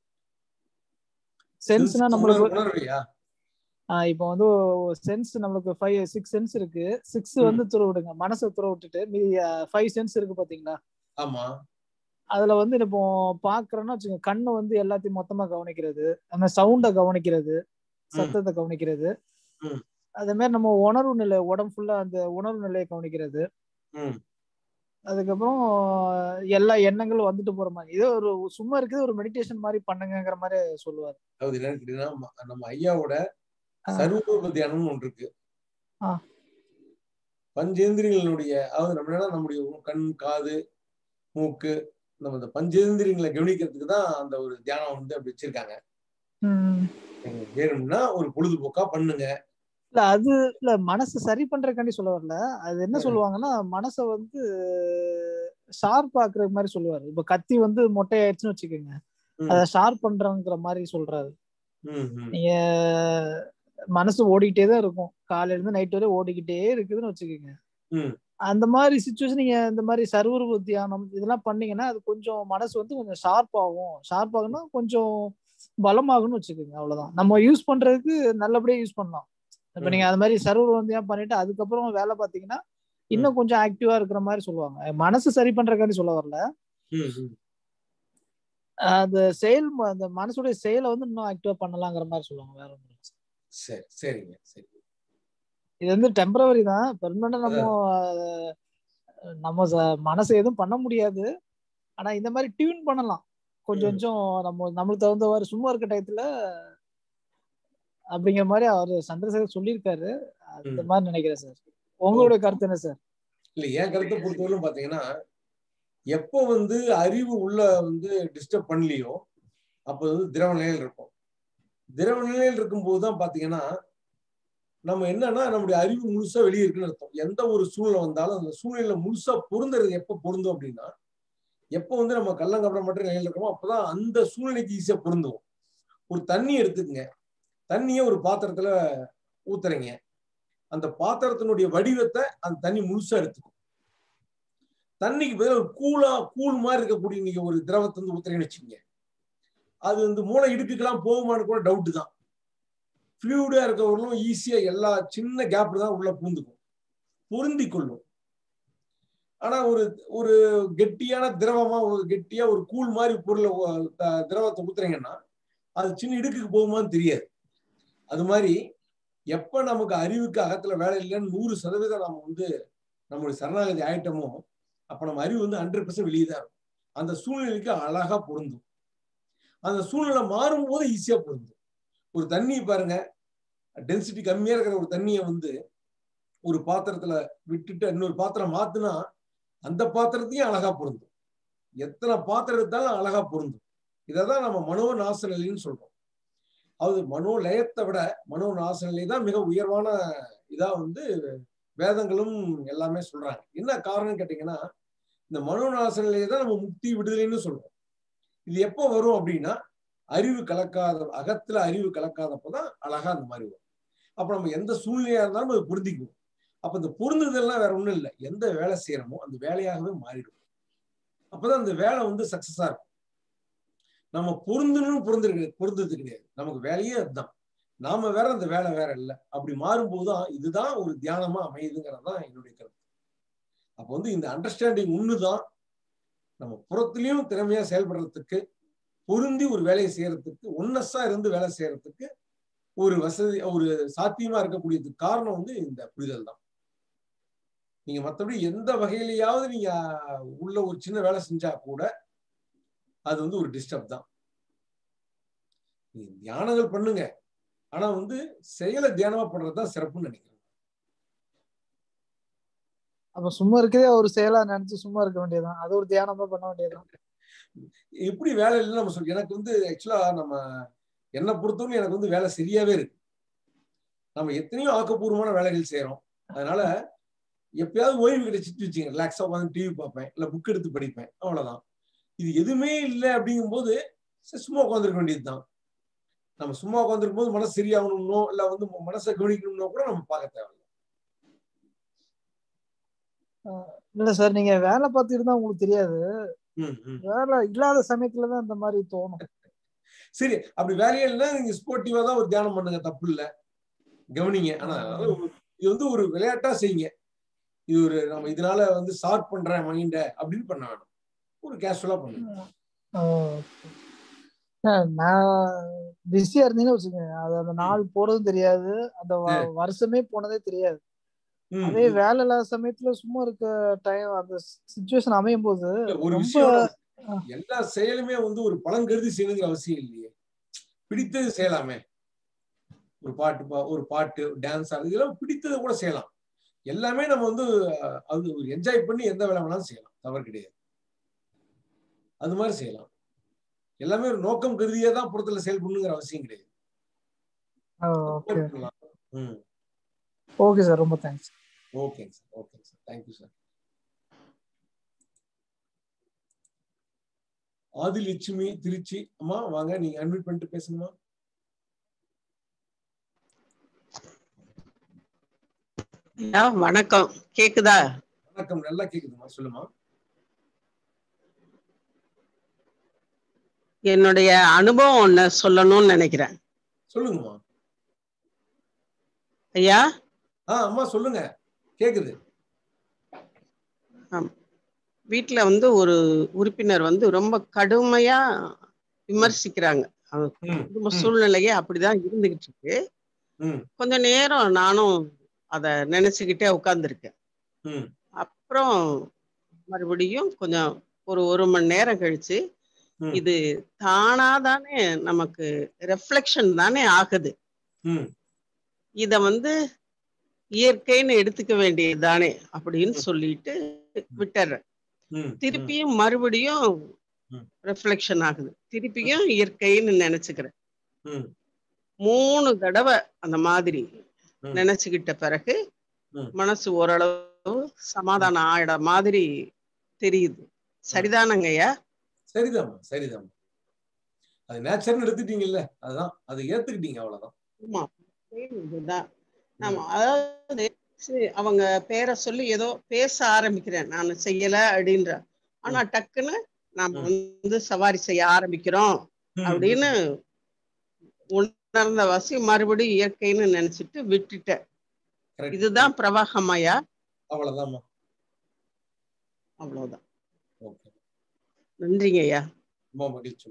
சென்ஸ்னா நம்மளுக்கு உணர்வு- உணர்வையா ஆஹ் இப்போ வந்து சென்ஸ் நம்மளுக்கு ஃபைவ் சிக்ஸ் சென்ஸ் இருக்கு சிக்ஸ் வந்து துற விடுங்க மனசை துற விட்டுட்டு மீதி ஃபைவ் சென்ஸ் இருக்கு பாத்தீங்களா ஆமா அதுல வந்து இப்போ பாக்குறோம்னா வச்சுக்கோங்க கண்ணு வந்து எல்லாத்தையும் மொத்தமா கவனிக்கிறது அந்த சவுண்ட கவனிக்கிறது சத்தத்தை கவனிக்கிறது ம். அதே மாதிரி நம்ம உணர்வு நிலை உடம்பு ஃபுல்லா அந்த உணர்வு நிலையை கவனிக்கிறது ம் அதுக்கப்புறம் எல்லா எண்ணங்களும் வந்துட்டு போற மாதிரி இதே ஒரு சும்மா இருக்குது ஒரு மெடிடேஷன் மாதிரி பண்ணுங்கங்கிற மாதிரி சொல்லுவாரு அதாவது என்னன்னு கேட்டீங்கன்னா ம- நம்ம ஐயாவோட ஆ. சர்வரூப தியானம்னு ஒன்று இருக்கு ஆ. பஞ்சேந்திரியங்களுடைய அதாவது நம்ம என்னன்னா நம்முடைய கண் காது மூக்கு நம்ம இந்த பஞ்சேந்திரியங்களை கவனிக்கிறதுக்கு தான் அந்த ஒரு தியானம் வந்து அப்படி வச்சிருக்காங்க ம். நீங்க வேணும்னா ஒரு பொழுதுபோக்கா பண்ணுங்க இல்ல அது இல்ல மனசு சரி பண்றதுக்காண்டி சொல்ல வரல அது என்ன ம். சொல்லுவாங்கன்னா மனசை வந்து ஷார்ப் ஆக்குற மாதிரி சொல்லுவாரு இப்ப கத்தி வந்து மொட்டை ஆயிடுச்சுன்னு வச்சுக்கோங்க ம், அத ஷார்ப் பண்றங்கிற மாதிரி சொல்றாரு ம், ம், நீங்க மனசு ஓடிக்கிட்டே தான் இருக்கும் காலையில இருந்து நைட் வரை ஓடிக்கிட்டே இருக்குதுன்னு வச்சுக்கோங்க ம். அந்த மாதிரி சுச்சுவேஷன் நீங்க இந்த மாதிரி சர்வரூப தியானம் இதெல்லாம் பண்ணீங்கன்னா அது கொஞ்சம் மனசு வந்து கொஞ்சம் ஷார்ப் ஆகும் ஷார்ப் ஆகும்னா கொஞ்சம் பலமாகும்னு வச்சுக்கோங்க அவ்வளவுதான் நம்ம யூஸ் பண்றதுக்கு நல்லபடியா யூஸ் பண்ணலாம் இப்ப ம். நீங்க அது மாதிரி சர்வரூப தியானம் பண்ணிட்டு அதுக்கப்புறம் வேலை பாத்தீங்கன்னா இன்னும் கொஞ்சம் ஆக்டிவா இருக்கிற மாதிரி சொல்லுவாங்க மனசு சரி பண்றதுக்காண்டி சொல்ல வரல ம், ம். அந்த செயல் ம- அந்த மனசுடைய செயலை வந்து இன்னும் ஆக்டிவா பண்ணலாங்கிற மாதிரி சொல்லுவாங்க வேற ஒன்றும் இல்ல. சரி சரிங்க சரி இது வந்து டெம்பரவரி தான் பெர்மனண்டா நம்ம அஹ், நம்ம ச- மனசை எதுவும் பண்ண முடியாது ஆனா இந்த மாதிரி டியூன் பண்ணலாம் கொஞ்சம் ம். கொஞ்சம் நம்ம நம்மளுக்கு தகுந்தவாறு சும்மா இருக்க டயத்துல அப்படிங்கிற மாதிரி அவர் சந்திரசேகர் சொல்லியிருக்காரு அந்த ம். மாதிரி நினைக்கிறேன் சார் உங்களுடைய கருத்து என்ன சார் இல்ல என் கருத்தை பொறுத்தவரையிலும் பாத்தீங்கன்னா எப்போ வந்து அறிவு உள்ள வந்து டிஸ்டர்ப் பண்ணலையோ அப்போ வந்து திரவ நிலையில் இருக்கும் திரவ நிலையில் இருக்கும்போது தான் பாத்தீங்கன்னா நம்ம என்னன்னா நம்முடைய அறிவு முழுசா வெளியே இருக்குன்னு அர்த்தம் எந்த ஒரு சூழ்நிலை வந்தாலும் அந்த சூழ்நிலையில முழுசா பொருந்துறது எப்ப பொருந்தும் அப்படின்னா எப்போ வந்து நம்ம கள்ளங்கப்படமற்ற நிலையில இருக்கோமோ அப்பதான் அந்த சூழ்நிலைக்கு ஈஸியா பொருந்துவோம் ஒரு தண்ணி எடுத்துக்கங்க தண்ணியை ஒரு பாத்திரத்துல ஊத்துறீங்க அந்த பாத்திரத்தினுடைய வடிவத்தை அந்த தண்ணி முழுசா எடுத்துக்கும் தண்ணிக்கு பதிலா ஒரு கூலா கூழ் மாதிரி இருக்கக்கூடிய நீங்க ஒரு திரவத்தை வந்து ஊத்துறீங்கன்னு வச்சுக்கோங்க அது வந்து மூளை இடுக்குக்கெல்லாம் போகுமான்னு கூட டவுட் தான் ஃப்ளூயிடா இருக்கவர்களும் ஈஸியா எல்லா சின்ன கேப்ல தான் உள்ள பூந்துக்கும் பொருந்தி கொள்ளும் ஆனா ஒரு ஒரு கெட்டியான திரவமா ஒரு கெட்டியா ஒரு கூழ் மாதிரி பொருளை ஊ- த- திரவத்தை ஊத்துறீங்கன்னா அது சின்ன இடுக்குக்கு போகுமான்னு தெரியாது அது மாதிரி எப்ப நமக்கு அறிவுக்கு அகத்துல வேலை இல்லைன்னு நூறு சதவீதம் நம்ம வந்து நம்மளுடைய சரணாகதி ஆயிட்டோமோ அப்ப நம்ம அறிவு வந்து ஹண்ட்ரட் பர்சன்ட் வெளியே தான் இருக்கும் அந்த சூழ்நிலைக்கு அழகா பொருந்தும் அந்த சூழ்நிலை மாறும் போது ஈஸியா பொருந்தும் ஒரு தண்ணி பாருங்க டென்சிட்டி கம்மியா இருக்கிற ஒரு தண்ணியை வந்து ஒரு பாத்திரத்துல விட்டுட்டு இன்னொரு பாத்திரம் மாத்துனா அந்த பாத்திரத்தையும் அழகா பொருந்தும் எத்தனை பாத்திரம் எடுத்தாலும் அழகா பொருந்தும் இதைதான் நம்ம மனோ நாச நிலைன்னு சொல்றோம் அது மனோ லயத்தை விட மனோ நாச நிலை தான் மிக உயர்வான இதா வந்து வேதங்களும் எல்லாமே சொல்றாங்க என்ன காரணம் கேட்டீங்கன்னா இந்த மனோநாச நிலையை தான் நம்ம முக்தி விடுதலைன்னு சொல்றோம் இது எப்போ வரும் அப்படின்னா அறிவு கலக்காத அகத்துல அறிவு கலக்காதப்பதான் அழகா அந்த மாதிரி வரும் அப்ப நம்ம எந்த சூழ்நிலையா இருந்தாலும் அது புரிஞ்சுக்குவோம் அப்ப இந்த பொருந்துதல்லாம் வேற ஒண்ணும் இல்லை எந்த வேலை செய்யறோமோ அந்த வேலையாகவே மாறிடும் அப்பதான் அந்த வேலை வந்து சக்சஸா இருக்கும் நம்ம பொருந்தணும் பொருந்திருக்கு பொருந்தது கிடையாது நமக்கு வேலையே அதுதான் நாம வேற அந்த வேலை வேற இல்லை அப்படி மாறும்போதுதான் இதுதான் ஒரு தியானமா அமையுதுங்கிறது தான் என்னுடைய கருத்து அப்போ வந்து இந்த அண்டர்ஸ்டாண்டிங் ஒண்ணுதான் நம்ம புறத்திலையும் திறமையா செயல்படுறதுக்கு பொருந்தி ஒரு வேலையை செய்யறதுக்கு ஒன்னஸா இருந்து வேலை செய்யறதுக்கு ஒரு வசதி ஒரு சாத்தியமா இருக்கக்கூடியதுக்கு காரணம் வந்து இந்த புரிதல் தான் நீங்க மற்றபடி எந்த வகையிலையாவது நீங்க உள்ள ஒரு சின்ன வேலை செஞ்சா கூட அது வந்து ஒரு டிஸ்டர்ப் தான் நீங்க தியானங்கள் பண்ணுங்க ஆனா வந்து செயலை தியானமா பண்றதுதான் சிறப்புன்னு நினைக்கிறேன் அப்ப சும்மா இருக்கதே ஒரு செயலா நினைச்சு சும்மா இருக்க வேண்டியதுதான் அது ஒரு தியானமா பண்ண வேண்டியதுதான் எப்படி வேலை இல்லைன்னு நம்ம சொல்றோம் எனக்கு வந்து ஆக்சுவலா நம்ம என்னை பொறுத்தவரை எனக்கு வந்து வேலை சரியாவே இருக்கு நம்ம எத்தனையோ ஆக்கப்பூர்வமான வேலைகள் செய்யறோம் அதனால எப்பயாவது ஓய்வு கிடைச்சிட்டு வச்சுங்க ரிலாக்ஸா உட்காந்து டிவி பார்ப்பேன் இல்ல புக் எடுத்து படிப்பேன் அவ்வளவுதான் இது எதுவுமே இல்லை அப்படிங்கும்போது சரி, சும்மா உட்காந்துருக்க வேண்டியதுதான் நம்ம சும்மா உட்காந்துருக்கும் போது மனசு சரியாகணும்னோ இல்ல வந்து மனசை கவனிக்கணும்னோ கூட நம்ம பார்க்க தேவையில்லை இல்ல சார் நீங்க வேலை பார்த்துட்டு இருந்தா உங்களுக்கு தெரியாது ம், ம். வேலை இல்லாத சமயத்துலதான் இந்த மாதிரி தோணும் சரி அப்படி வேலையே இல்லைன்னா நீங்க ஸ்போர்ட்டிவா தான் ஒரு தியானம் பண்ணுங்க தப்பு இல்ல கவனிங்க ஆனா அதனால ஒரு- இது வந்து ஒரு விளையாட்டா செய்யுங்க இது ஒரு நம்ம இதனால வந்து ஷார்ப் பண்றேன் மைண்ட அப்படின்னு பண்ண வேணும் ஒரு கேஷுவலா பண்ணுங்க ஆ, அஹ் நான் பிஸியா இருந்தீங்கன்னு வச்சுக்கோங்க அது அந்த நாள் போறதும் தெரியாது அந்த வ- வருஷமே போனதே தெரியாது ம், அதே ம். வேலை இல்லாத சமயத்துல சும்மா இருக்க டைம் அந்த சுச்சுவேஷன் அமையும் போது இல்ல, ஒரு ரொம்ப விஷயம் எல்லா செயலுமே வந்து ஒரு பலன் கருதி செய்யணுங்கிற அவசியம் இல்லையே பிடித்தது செய்யலாமே ஒரு பாட்டு பா- ஒரு பாட்டு டான்ஸ் ஆடுறது இதெல்லாம் பிடித்தது கூட செய்யலாம் எல்லாமே நம்ம வந்து அஹ், அது ஒரு என்ஜாய் பண்ணி எந்த வேலை வேணாலும் செய்யலாம் தவறு கிடையாது அது மாதிரி செய்யலாம் எல்லாமே ஒரு நோக்கம் கருதியே தான் புறத்துல செயல்படணுங்கிற அவசியம் கிடையாது ஓகே பண்ணலாம். ம் ஓகே சார் ரொம்ப தேங்க்ஸ் ஓகேங்க சார் ஓகேங்க sir thank you sir Adhilakshmi Trichy அம்மா வாங்க நீங்க அட்மிட் பண்ணிட்டு பேசுங்கம்மா ஐயா வணக்கம் கேக்குதா வணக்கம் நல்லா கேக்குதுமா சொல்லுமா என்னுடைய அனுபவம் ஒண்ணு சொல்லணும்னு நினைக்கிறேன் சொல்லுங்கம்மா ஐயா ஆ அம்மா சொல்லுங்க கேக்குது ஆம். வீட்ல வந்து ஒரு உறுப்பினர் வந்து ரொம்ப கடுமையா விமர்சிக்கிறாங்க அவங்க ம், குடும்ப ம், சூழ்நிலையே அப்படிதான் இருந்துகிட்டு இருக்கு ம், கொஞ்ச நேரம் நானும் அத நினைச்சுக்கிட்டே உட்கார்ந்துருக்கேன் ம், அப்புறம் மறுபடியும் கொஞ்சம் ஒரு ஒரு மணி நேரம் கழிச்சு ம், இது தானா தானே நமக்கு ரெஃப்ளெக்ஷன் தானே ஆகுது ம், இத வந்து இயற்கைன்னு எடுத்துக்க வேண்டியது தானே அப்படின்னு சொல்லிட்டு விட்டுறேன் ம், ம், திருப்பியும் மறுபடியும் ம். ரெஃப்ளெக்ஷன் ஆகுது திருப்பியும் இயற்கைன்னு நினைச்சுக்கிறேன் ம், மூணு தடவை அந்த மாதிரி ம். நினைச்சுக்கிட்ட பிறகு ம். மனசு ஓரளவு சமாதானம் ஆயிட மாதிரி தெரியுது சரிதானங்கய்யா சரிதாம்மா சரிதாம்மா அது நேச்சர்னு எடுத்துட்டீங்கல்ல அதுதான் அதை ஏத்துக்கிட்டீங்க அவ்வளவுதான் ஆமா இதுதான் ஆமா அதாவது சரி, அவங்க பேரை சொல்லி ஏதோ பேச ஆரம்பிக்கிறேன் நான் செய்யல அப்படின்ற ஆனா டக்குன்னு நாம வந்து சவாரி செய்ய ஆரம்பிக்கிறோம் ம், அப்படின்னு உணர்ந்த வாசி மறுபடியும் இயற்கைன்னு நினைச்சிட்டு விட்டுட்டேன் correct. இதுதான் பிரவாகமாயா அவ்வளவுதாம்மா அவ்வளவுதான் ஓகே நன்றிங்க ஐயா ரொம்ப மகிழ்ச்சி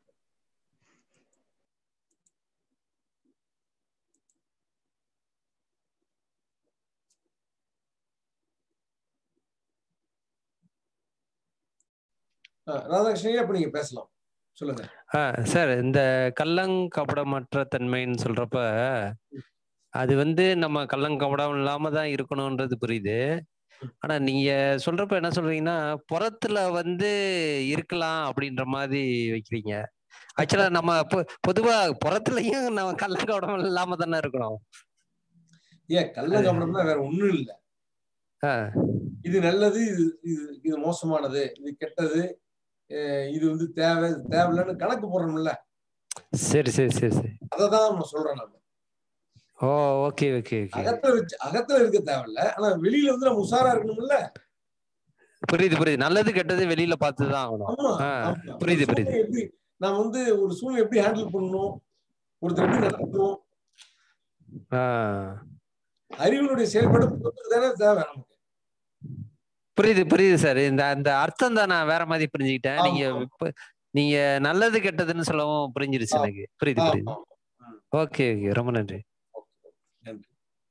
ஆ, ராதாகிருஷ்ணன் அப்ப நீங்க பேசலாம் சொல்லுங்க ஆ சார் இந்த கள்ளங்கபடமற்ற தன்மைன்னு சொல்றப்ப அது வந்து நம்ம கள்ளங்கபடம் இல்லாம தான் இருக்கணும்ன்றது புரியுது ஆனா நீங்க சொல்றப்ப என்ன சொல்றீங்கன்னா புறத்துல வந்து இருக்கலாம் அப்படின்ற மாதிரி வைக்கிறீங்க ஆக்சுவலா நம்ம பொ- பொதுவா புறத்துலயும் நம்ம கள்ளங்கபடம் இல்லாம தானே இருக்கணும் ஏன் கள்ளங்கபடம்னா வேற ஒண்ணும் இல்ல ஆ இது நல்லது இது இது இது மோசமானது இது கெட்டது அஹ் இது வந்து தேவை இது தேவையில்லைன்னு கணக்கு போடுறோம்ல சரி சரி சரி சரி அததான் நம்ம சொல்றோம் நம்ம ஓ ஓகே ஓகே ஓகே அகத்துல வச்சு அகத்துல இருக்க தேவையில்ல ஆனா வெளியில வந்து நம்ம உஷாரா இருக்கணும்ல புரியுது புரியுது நல்லது கெட்டது வெளியில பார்த்து தான் ஆகணும் ஆமா ஆ ஆமா. புரியுது ஒரு புரியுது சூழ்நிலை எப்படி நான் வந்து ஒரு சூழ்நிலை எப்படி ஹேண்டில் பண்ணணும் ஒருத்தர் எப்படி நடக்கணும் ஆ அறிவினுடைய செயல்பாடு புறத்துக்கு தானே தேவை நமக்கு புரியுது புரியுது சார் இந்த அந்த அர்த்தம் தான் நான் வேற மாதிரி புரிஞ்சுக்கிட்டேன் நீங்க ஆமா. இப்ப- நீங்க நல்லது கெட்டதுன்னு சொல்லவும் புரிஞ்சிருச்சு எனக்கு புரியுது ஆமா புரியுது ஓகே ஓகே ரொம்ப நன்றி நன்றி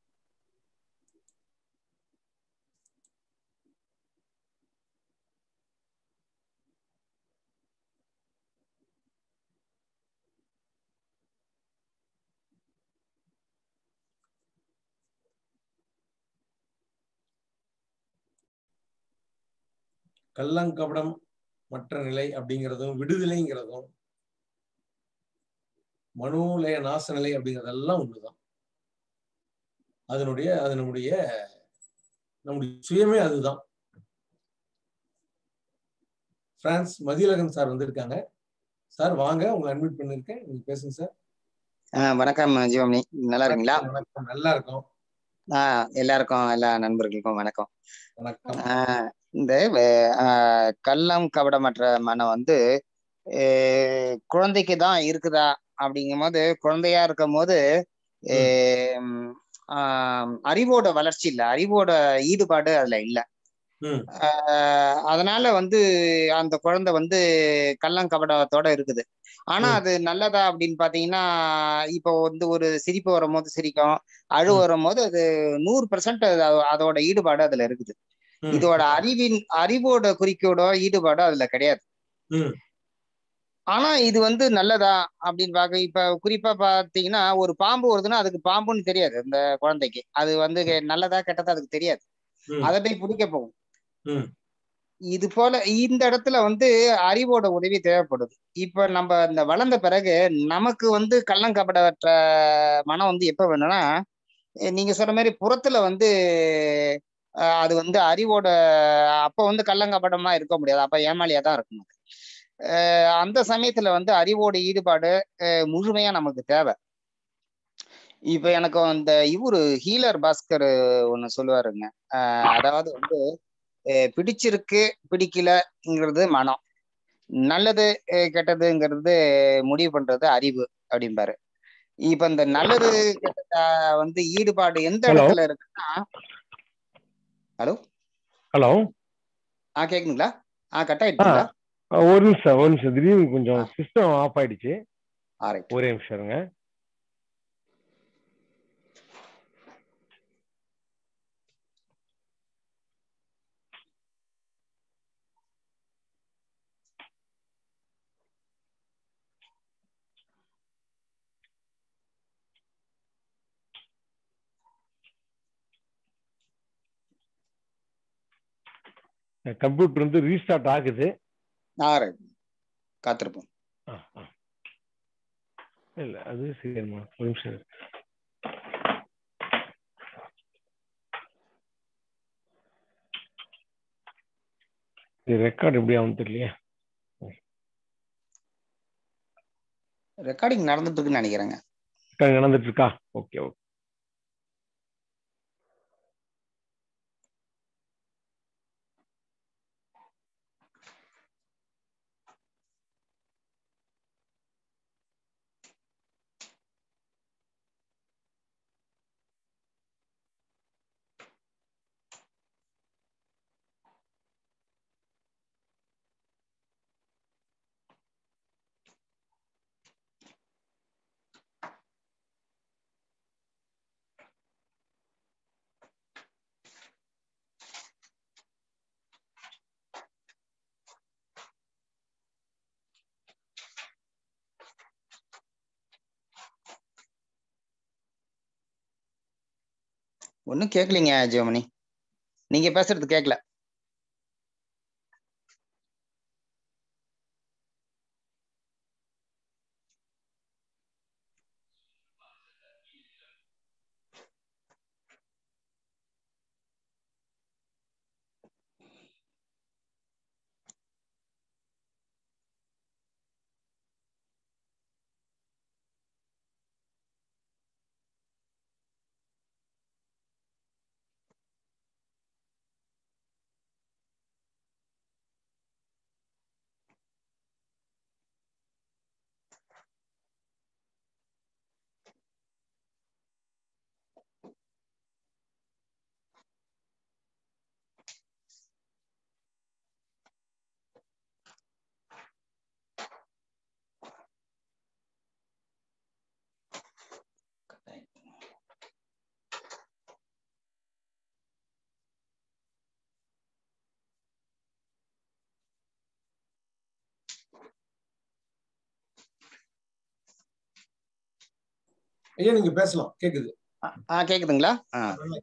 கள்ளங்கபடம் மற்ற நிலை அப்படிங்கிறதும் விடுதலைங்கிறதும் மனோலய நாச நிலை அப்படிங்கிறதெல்லாம் ஒண்ணுதான் அதனுடைய அது நம்முடைய நம்முடைய சுயமே அதுதான் பிரான்ஸ் மதியழகன் சார் வந்திருக்காங்க சார் வாங்க உங்களை அட்மிட் பண்ணிருக்கேன் நீங்க பேசுங்க சார் ஆஹ் வணக்கம் ஜீவமணி நல்லா இருக்கீங்களா வணக்கம் நல்லா இருக்கும் ஆஹ் எல்லாருக்கும் எல்லா நண்பர்களுக்கும் வணக்கம் வணக்கம் ஆஹ் இந்த வே- ஆஹ் கள்ளம் கபடமற்ற மனம் வந்து ஆஹ் குழந்தைக்கு தான் இருக்குதா அப்படிங்கும் போது குழந்தையா இருக்கும் போது ஆஹ் ஆஹ் அறிவோட வளர்ச்சி இல்ல அறிவோட ஈடுபாடு அதுல இல்ல ம் ஆஹ் அதனால வந்து அந்த குழந்தை வந்து கள்ளங்கபடத்தோட இருக்குது ஆனா ம் அது நல்லதா அப்படின்னு பாத்தீங்கன்னா இப்போ வந்து ஒரு சிரிப்பு வரும்போது சிரிக்கும் அழு ம் வரும்போது அது நூறு பெர்சன்ட் அதோட ஈடுபாடு அதுல இருக்குது ம் இதோட அறிவின் அறிவோட குறிக்கோடோ ஈடுபாடோ அதுல கிடையாது ம் ஆனா இது வந்து நல்லதா அப்படின்னு பார்க்க இப்ப குறிப்பா பாத்தீங்கன்னா ஒரு பாம்பு வருதுன்னா அதுக்கு பாம்புன்னு தெரியாது இந்த குழந்தைக்கு அது வந்து கெ- நல்லதா கெட்டதா அதுக்கு தெரியாது ம் அதை போய் பிடிக்க போகும் ம் இது போல இந்த இடத்துல வந்து அறிவோட உதவி தேவைப்படுது இப்ப நம்ம இந்த வளர்ந்த பிறகு நமக்கு வந்து கள்ளங்கபடற்ற மனம் வந்து எப்ப வேணும்னா அஹ் நீங்க சொன்ன மாதிரி புறத்துல வந்து அஹ் அது வந்து அறிவோட அப்ப வந்து கள்ளங்கபடமா இருக்க முடியாது அப்ப ஏமாளியா தான் இருக்கணும் அஹ் அந்த சமயத்துல வந்து அறிவோட ஈடுபாடு அஹ் முழுமையா நமக்கு தேவை இப்ப எனக்கு அந்த இவரு ஹீலர் பாஸ்கர் ஒண்ணு சொல்லுவாருங்க அஹ் அதாவது வந்து அஹ் பிடிச்சிருக்கு பிடிக்கலங்கிறது மனம் நல்லது அஹ் கெட்டதுங்கிறது முடிவு பண்றது அறிவு அப்படிம்பாரு இப்ப இந்த நல்லது கெட்டதா வந்து ஈடுபாடு எந்த ஹலோ இடத்துல இருக்குன்னா ஹலோ ஹலோ ஆ கேக்குதுங்களா ஆ கட் ஆ ஆயிடுச்சுங்களா ஒரு நிமிஷம் ஒரு நிமிஷம் திடீர்னு கொஞ்சம் சிஸ்டம் ஆஃப் ஆயிடுச்சு ஆரைட் ஒரே நிமிஷம் இருங்க கம்ப்யூட்டர் வந்து ரீஸ்டார்ட் ஆகுது ஆரைட் காத்திருப்போம் ஆ ஆ இல்ல அது சரிம்மா ஒரு நிமிஷம் இரு. இது ரெக்கார்ட் எப்படி ஆகும் தெரியலையே ரெக்கார்டிங் நடந்துட்டு இருக்குன்னு நினைக்கிறேங்க ரெக்கார்ட் நடந்துட்டு இருக்கா ஓகே ஓகே ஒன்றும் கேட்கலீங்க ஜெயமணி நீங்க பேசுறது கேட்கல ஐயா நீங்க பேசலாம் கேக்குது ஆ கேக்குதுங்களா ஆ நல்லா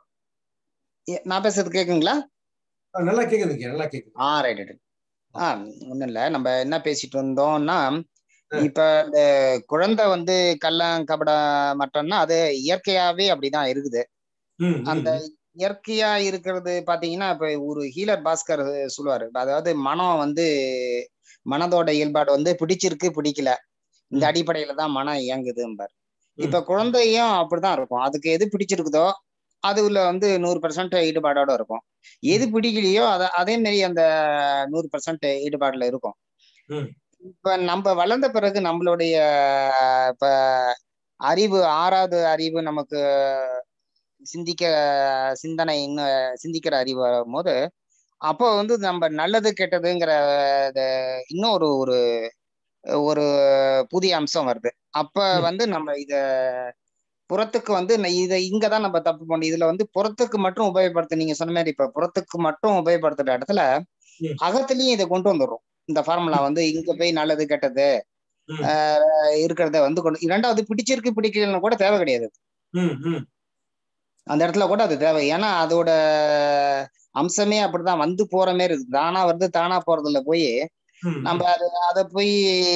ஏ- நான் பேசுறது கேக்குங்களா ஆ, நல்லா கேக்குதுங்க நல்லா கேக்குது ஆ ரைட் ரைட் ஆ ஒன்றும் இல்லை நம்ம என்ன பேசிட்டு இருந்தோம்னா இப்ப இந்த குழந்தை வந்து கள்ளம் கபட மட்டம்னா அது இயற்கையாவே அப்படிதான் இருக்குது ம், ம், அந்த இயற்கையா இருக்கிறது பாத்தீங்கன்னா இப்ப ஒரு ஹீலர் பாஸ்கர் சொல்லுவாரு அதாவது மனம் வந்து மனதோட இயல்பாடு வந்து பிடிச்சிருக்கு பிடிக்கல இந்த அடிப்படையில தான் மனம் இயங்குதும்பார் இப்ப குழந்தையும் அப்படிதான் இருக்கும் அதுக்கு எது பிடிச்சிருக்குதோ அதுல வந்து நூறு பெர்சன்ட் ஈடுபாடோட இருக்கும் எது பிடிக்கலையோ அத அதே மாதிரி அந்த நூறு பெர்சன்ட் ஈடுபாடுல இருக்கும் ம், இப்ப நம்ம வளர்ந்த பிறகு நம்மளுடைய இப்ப அறிவு ஆறாவது அறிவு நமக்கு சிந்திக்க சிந்தனை இன்னும் சிந்திக்கிற அறிவு வரும்போது அப்போ வந்து நம்ம நல்லது கெட்டதுங்கிற இந்த இன்னும் ஒரு ஒரு ஒரு புதிய அம்சம் வருது அப்ப வந்து நம்ம இத புறத்துக்கு வந்து ந- இத இங்கதான் நம்ம தப்பு பண்ணி இதுல வந்து புறத்துக்கு மட்டும் உபயோகப்படுத்த நீங்க சொன்ன மாதிரி இப்ப புறத்துக்கு மட்டும் உபயோகப்படுத்துற இடத்துல அகத்திலயும் இதை கொண்டு வந்துடுறோம் இந்த ஃபார்முலா வந்து இங்க போய் நல்லது கெட்டது ஆஹ் இருக்கிறத வந்து கொண்டு இரண்டாவது பிடிச்சிருக்கு பிடிக்கலன்னு கூட தேவை கிடையாது ம் ம் அந்த இடத்துல கூட அது தேவை ஏன்னா அதோட அம்சமே அப்படிதான் வந்து போற மாதிரி இருக்கு தானா வருது தானா போறதுல போய் நம்ம அது அதை போய்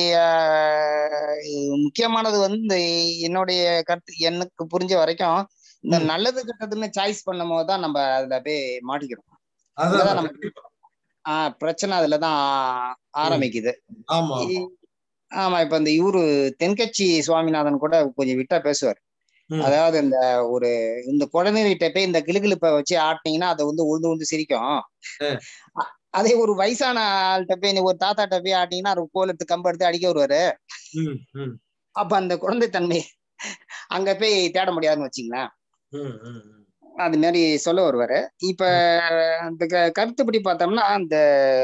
ஆஹ் முக்கியமானது வந்து இந்த என்னுடைய கருத்து எனக்கு புரிஞ்ச வரைக்கும் இந்த நல்லது கெட்டதுன்னு சாய்ஸ் பண்ணும் போது தான் நம்ம அதுல போய் மாட்டிக்கிறோம் அதான் அங்கதான் அதான், நம்ம ஆஹ் பிரச்சனை அதுலதான் ஆரம்பிக்குது ஆமா ஆமா இ- ஆமா இப்ப இந்த இவரு தென்கட்சி சுவாமிநாதன் கூட கொஞ்சம் விட்டா பேசுவார் ம். அதாவது இந்த ஒரு இந்த குழந்தைகிட்ட போய் இந்த கிளுகிழுப்பை வச்சு ஆட்டினீங்கன்னா அதை வந்து உழுந்து உழுந்து சிரிக்கும் அ- அதே ஒரு வயசான ஆள்கிட்ட போய் நீ ஒரு தாத்தாட்ட போய் ஆட்டிங்கன்னா ஒரு கோல் எடுத்து கம்பு எடுத்து அடிக்க வருவாரு ம் ம் அப்ப அந்த குழந்தைத்தன்மை அங்க போய் தேட முடியாதுன்னு வச்சுங்களேன் ம் ம் ம். அது மாதிரி சொல்ல வருவாரு இப்ப அந்த க- கருத்துப்படி பார்த்தோம்னா அந்த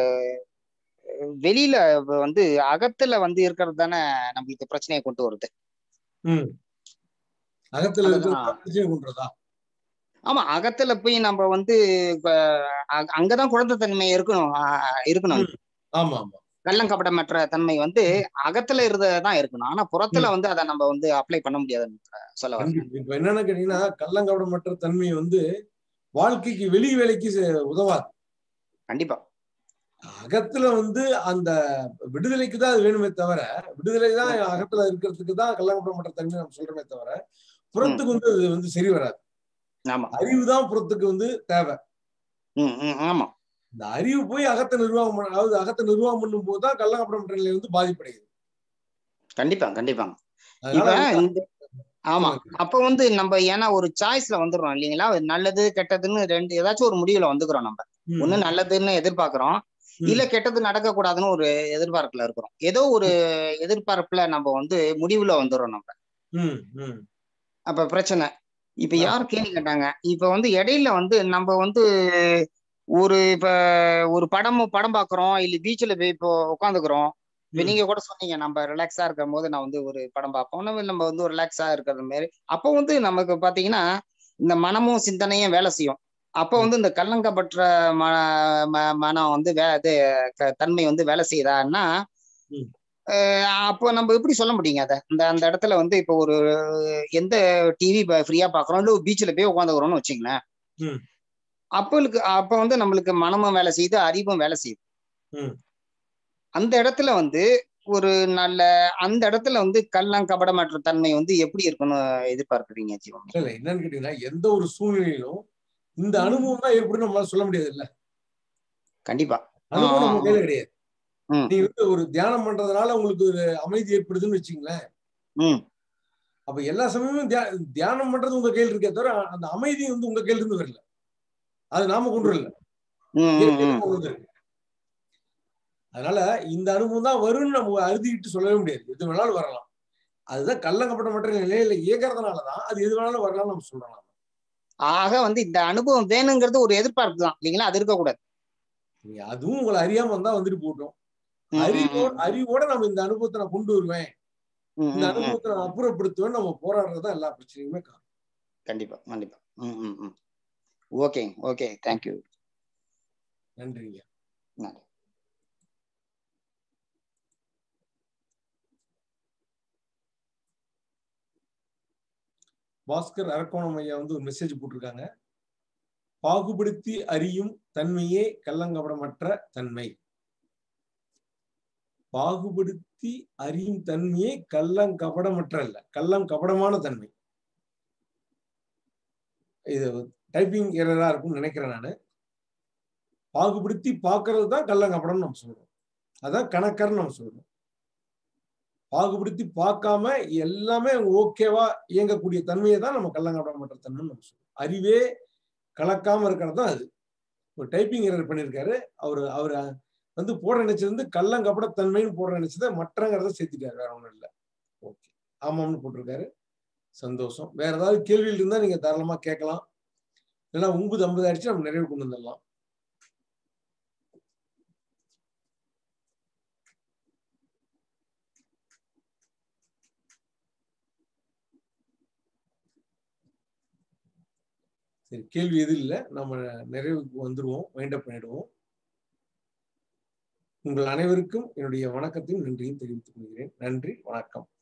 வெளியில வந்து அகத்துல வந்து இருக்கிறது தானே நம்மளுக்கு பிரச்சனையை கொண்டு வருது ம் அகத்துல இருக்கிற அதுதான் பிரச்சனை கொண்டுறதா ஆமா அகத்துல போய் நம்ம வந்து இப்ப அ- அங்கதான் குழந்தைத்தன்மை இருக்கணும் ஆஹ் இருக்கணும் ஆமா ஆமா கள்ளங்கபடமற்ற தன்மை வந்து அகத்துல இருந்ததான் இருக்கணும் ஆனா புறத்துல வந்து அதை நம்ம வந்து அப்ளை பண்ண முடியாதுன்னு சொல்ல வரேன் கண்டிப்பா இப்ப என்னன்னு கேட்டீங்கன்னா கள்ளங்கபடமற்ற தன்மை வந்து வாழ்க்கைக்கு வெளி வேலைக்கு செ- உதவாது கண்டிப்பா அகத்துல வந்து அந்த விடுதலைக்கு தான் அது வேணுமே தவிர விடுதலை தான் அகத்துல இருக்கிறதுக்கு தான் கள்ளங்கபடமற்ற தன்மை நம்ம சொல்றோமே தவிர புறத்துக்கு வந்து அது வந்து சரி வராது ஆமா அறிவு தான் புறத்துக்கு வந்து தேவை ம் ம் ஆமா இந்த அறிவு போய் அகத்தை நிர்வாகம் பண்ண அதாவது அகத்தை நிர்வாகம் பண்ணும் போது தான் கள்ளங்கபடமற்ற நிலை வந்து பாதிப்படையுது கண்டிப்பா கண்டிப்பாா அதனால இப்ப வந்து இந்த ஆமா அப்ப வந்து நம்ம ஏன்னா ஒரு சாய்ஸ்ல வந்துடுறோம் இல்லைங்களா நல்லது கெட்டதுன்னு ரெண்டு ஏதாச்சும் ஒரு முடிவுல வந்துக்கிறோம் நம்ம ம். ஒண்ணு நல்லதுன்னு எதிர்பார்க்கிறோம் இல்ல கெட்டது நடக்கக்கூடாதுன்னு ஒரு எதிர்பார்ப்புல இருக்கிறோம் ஏதோ ஒரு எதிர்பார்ப்புல நம்ம வந்து முடிவுல வந்துடுறோம் நம்ம ம் ம் அப்ப பிரச்சனை இப்ப யார் கேள்வி கேட்டாங்க இப்ப வந்து இடையில வந்து நம்ம வந்து ஒரு இப்ப ஒரு படம் படம் பாக்குறோம் இல்ல பீச்ல போய் இப்போ உட்காந்துக்கிறோம் இப்ப நீங்க கூட சொன்னீங்க நம்ம ரிலாக்ஸா இருக்கும் போது நான் வந்து ஒரு படம் பார்ப்போம் நம்ம நம்ம வந்து ஒரு ரிலாக்ஸா இருக்கிறது மாதிரி அப்போ வந்து நமக்கு பாத்தீங்கன்னா இந்த மனமும் சிந்தனையும் வேலை செய்யும் அப்போ வந்து இந்த கல்லங்கப்பற்ற ம ம- மனம் வந்து வே இது க- தன்மை வந்து வேலை செய்யுதான்னா அஹ் அப்போ நம்ம எப்படி சொல்ல முடியுங்க அதை அந்த அந்த இடத்துல வந்து இப்போ ஒரு எந்த டிவி ஃப்ரீயா பாக்குறோம் இல்ல பீச்ல போய் உட்காந்துக்கிறோம்னு வச்சுங்களேன் ம் அப்பளுக்கு அப்ப வந்து நம்மளுக்கு மனமும் வேலை செய்யுது அறிவும் வேலை செய்யுது ம் அந்த இடத்துல வந்து ஒரு நல்ல அந்த இடத்துல வந்து கள்ளம் கபடமற்ற தன்மை வந்து எப்படி இருக்கணும் எதிர்பார்க்குறீங்க ஜீவன் இல்ல இல்ல என்னன்னு கேட்டீங்கன்னா எந்த ஒரு சூழ்நிலையிலும் இந்த அனுபவம் தான் எப்படி நம்மளால சொல்ல முடியாது இல்ல கண்டிப்பா அனுபவம் நம்ம கையில கிடையாது ம். நீங்க வந்து ஒரு தியானம் பண்றதுனால உங்களுக்கு ஒரு அமைதி ஏற்படுதுன்னு வச்சுங்களேன் ம் அப்ப எல்லா சமயமும் தியா- தியானம் பண்றது உங்க கையில் இருக்கே தவிர அந்த அமைதி வந்து உங்க கையில இருந்து வரல அது நாம கொண்டு வரல ம், ம், இயற்கையில ம். கொண்டு வந்திருக்கு. அதனால இந்த அனுபவம் தான் வரும்னு நம்ம அறுதிட்டு சொல்லவே முடியாது எது வேணாலும் வரலாம் அதுதான் கள்ளங்கப்பட்ட மற்ற நிலையில இயக்கிறதுனாலதான் அது எது வேணாலும் வரலாம்னு நம்ம சொல்லலாம் ஆக வந்து இந்த அனுபவம் வேணுங்கிறது ஒரு எதிர்பார்ப்பு தான் இல்லைங்களா அது இருக்கக்கூடாது நீங்க அதுவும் உங்களை அறியாம வந்தா வந்துட்டு போட்டோம் ம், ம், அறிவோட அறிவோட நம்ம இந்த அனுபவத்தை நான் கொண்டு வருவேன் ம், இந்த ம், ம். அனுபவத்தை நான் அப்புறப்படுத்துவேன் நம்ம போராடுறது தான் எல்லா பிரச்சனையுமே காரணம் கண்டிப்பா கண்டிப்பா ம் ம் ம் ஓகே ஓகே தேங்க்யூ நன்றிங்க நன்றி பாஸ்கர் அரக்கோணம் ஐயா வந்து ஒரு மெசேஜ் போட்டிருக்காங்க பாகுபடுத்தி அறியும் தன்மையே கள்ளங்கபடமற்ற தன்மை பாகுபடுத்தி அறியும் தன்மையே கள்ளம் கபடமற்ற அல்ல கள்ளம் கபடமான தன்மை இது டைப்பிங் எரரா இருக்கும்னு நினைக்கிறேன் நான் பாகுபடுத்தி பார்க்கறது தான் கள்ளம் கபடம் நம்ம சொல்றோம் அதான் கணக்கர்னு நம்ம சொல்றோம் பாகுபடுத்தி பார்க்காம எல்லாமே ஓகேவா இயங்கக்கூடிய தன்மையை தான் நம்ம கள்ளங்கபடமற்ற தன்மைன்னு நம்ம சொல்றோம் அறிவே கலக்காம இருக்கிறது தான் அது ஒரு டைப்பிங் எரர் பண்ணியிருக்காரு அவர் அவர் வந்து போட நினைச்சது வந்து கள்ளங்கபட தன்மைன்னு போட நினைச்சதை மற்றங்கிறத சேர்த்துட்டாரு வேற ஒண்ணும் இல்லை ஓகே ஆமாம்னு போட்டிருக்காரு சந்தோஷம் வேற ஏதாவது கேள்விகள் இருந்தா நீங்க தாராளமா கேட்கலாம் இல்லைன்னா ஒன்பது ஐம்பது ஆயிடுச்சு நம்ம நிறைவு கொண்டு வந்துடலாம் சரி கேள்வி எதுவும் இல்லை நம்ம நிறைவுக்கு வந்துருவோம் வைண்டப் பண்ணிடுவோம் உங்கள் அனைவருக்கும் என்னுடைய வணக்கத்தையும் நன்றியும் தெரிவித்துக் கொள்கிறேன் நன்றி வணக்கம்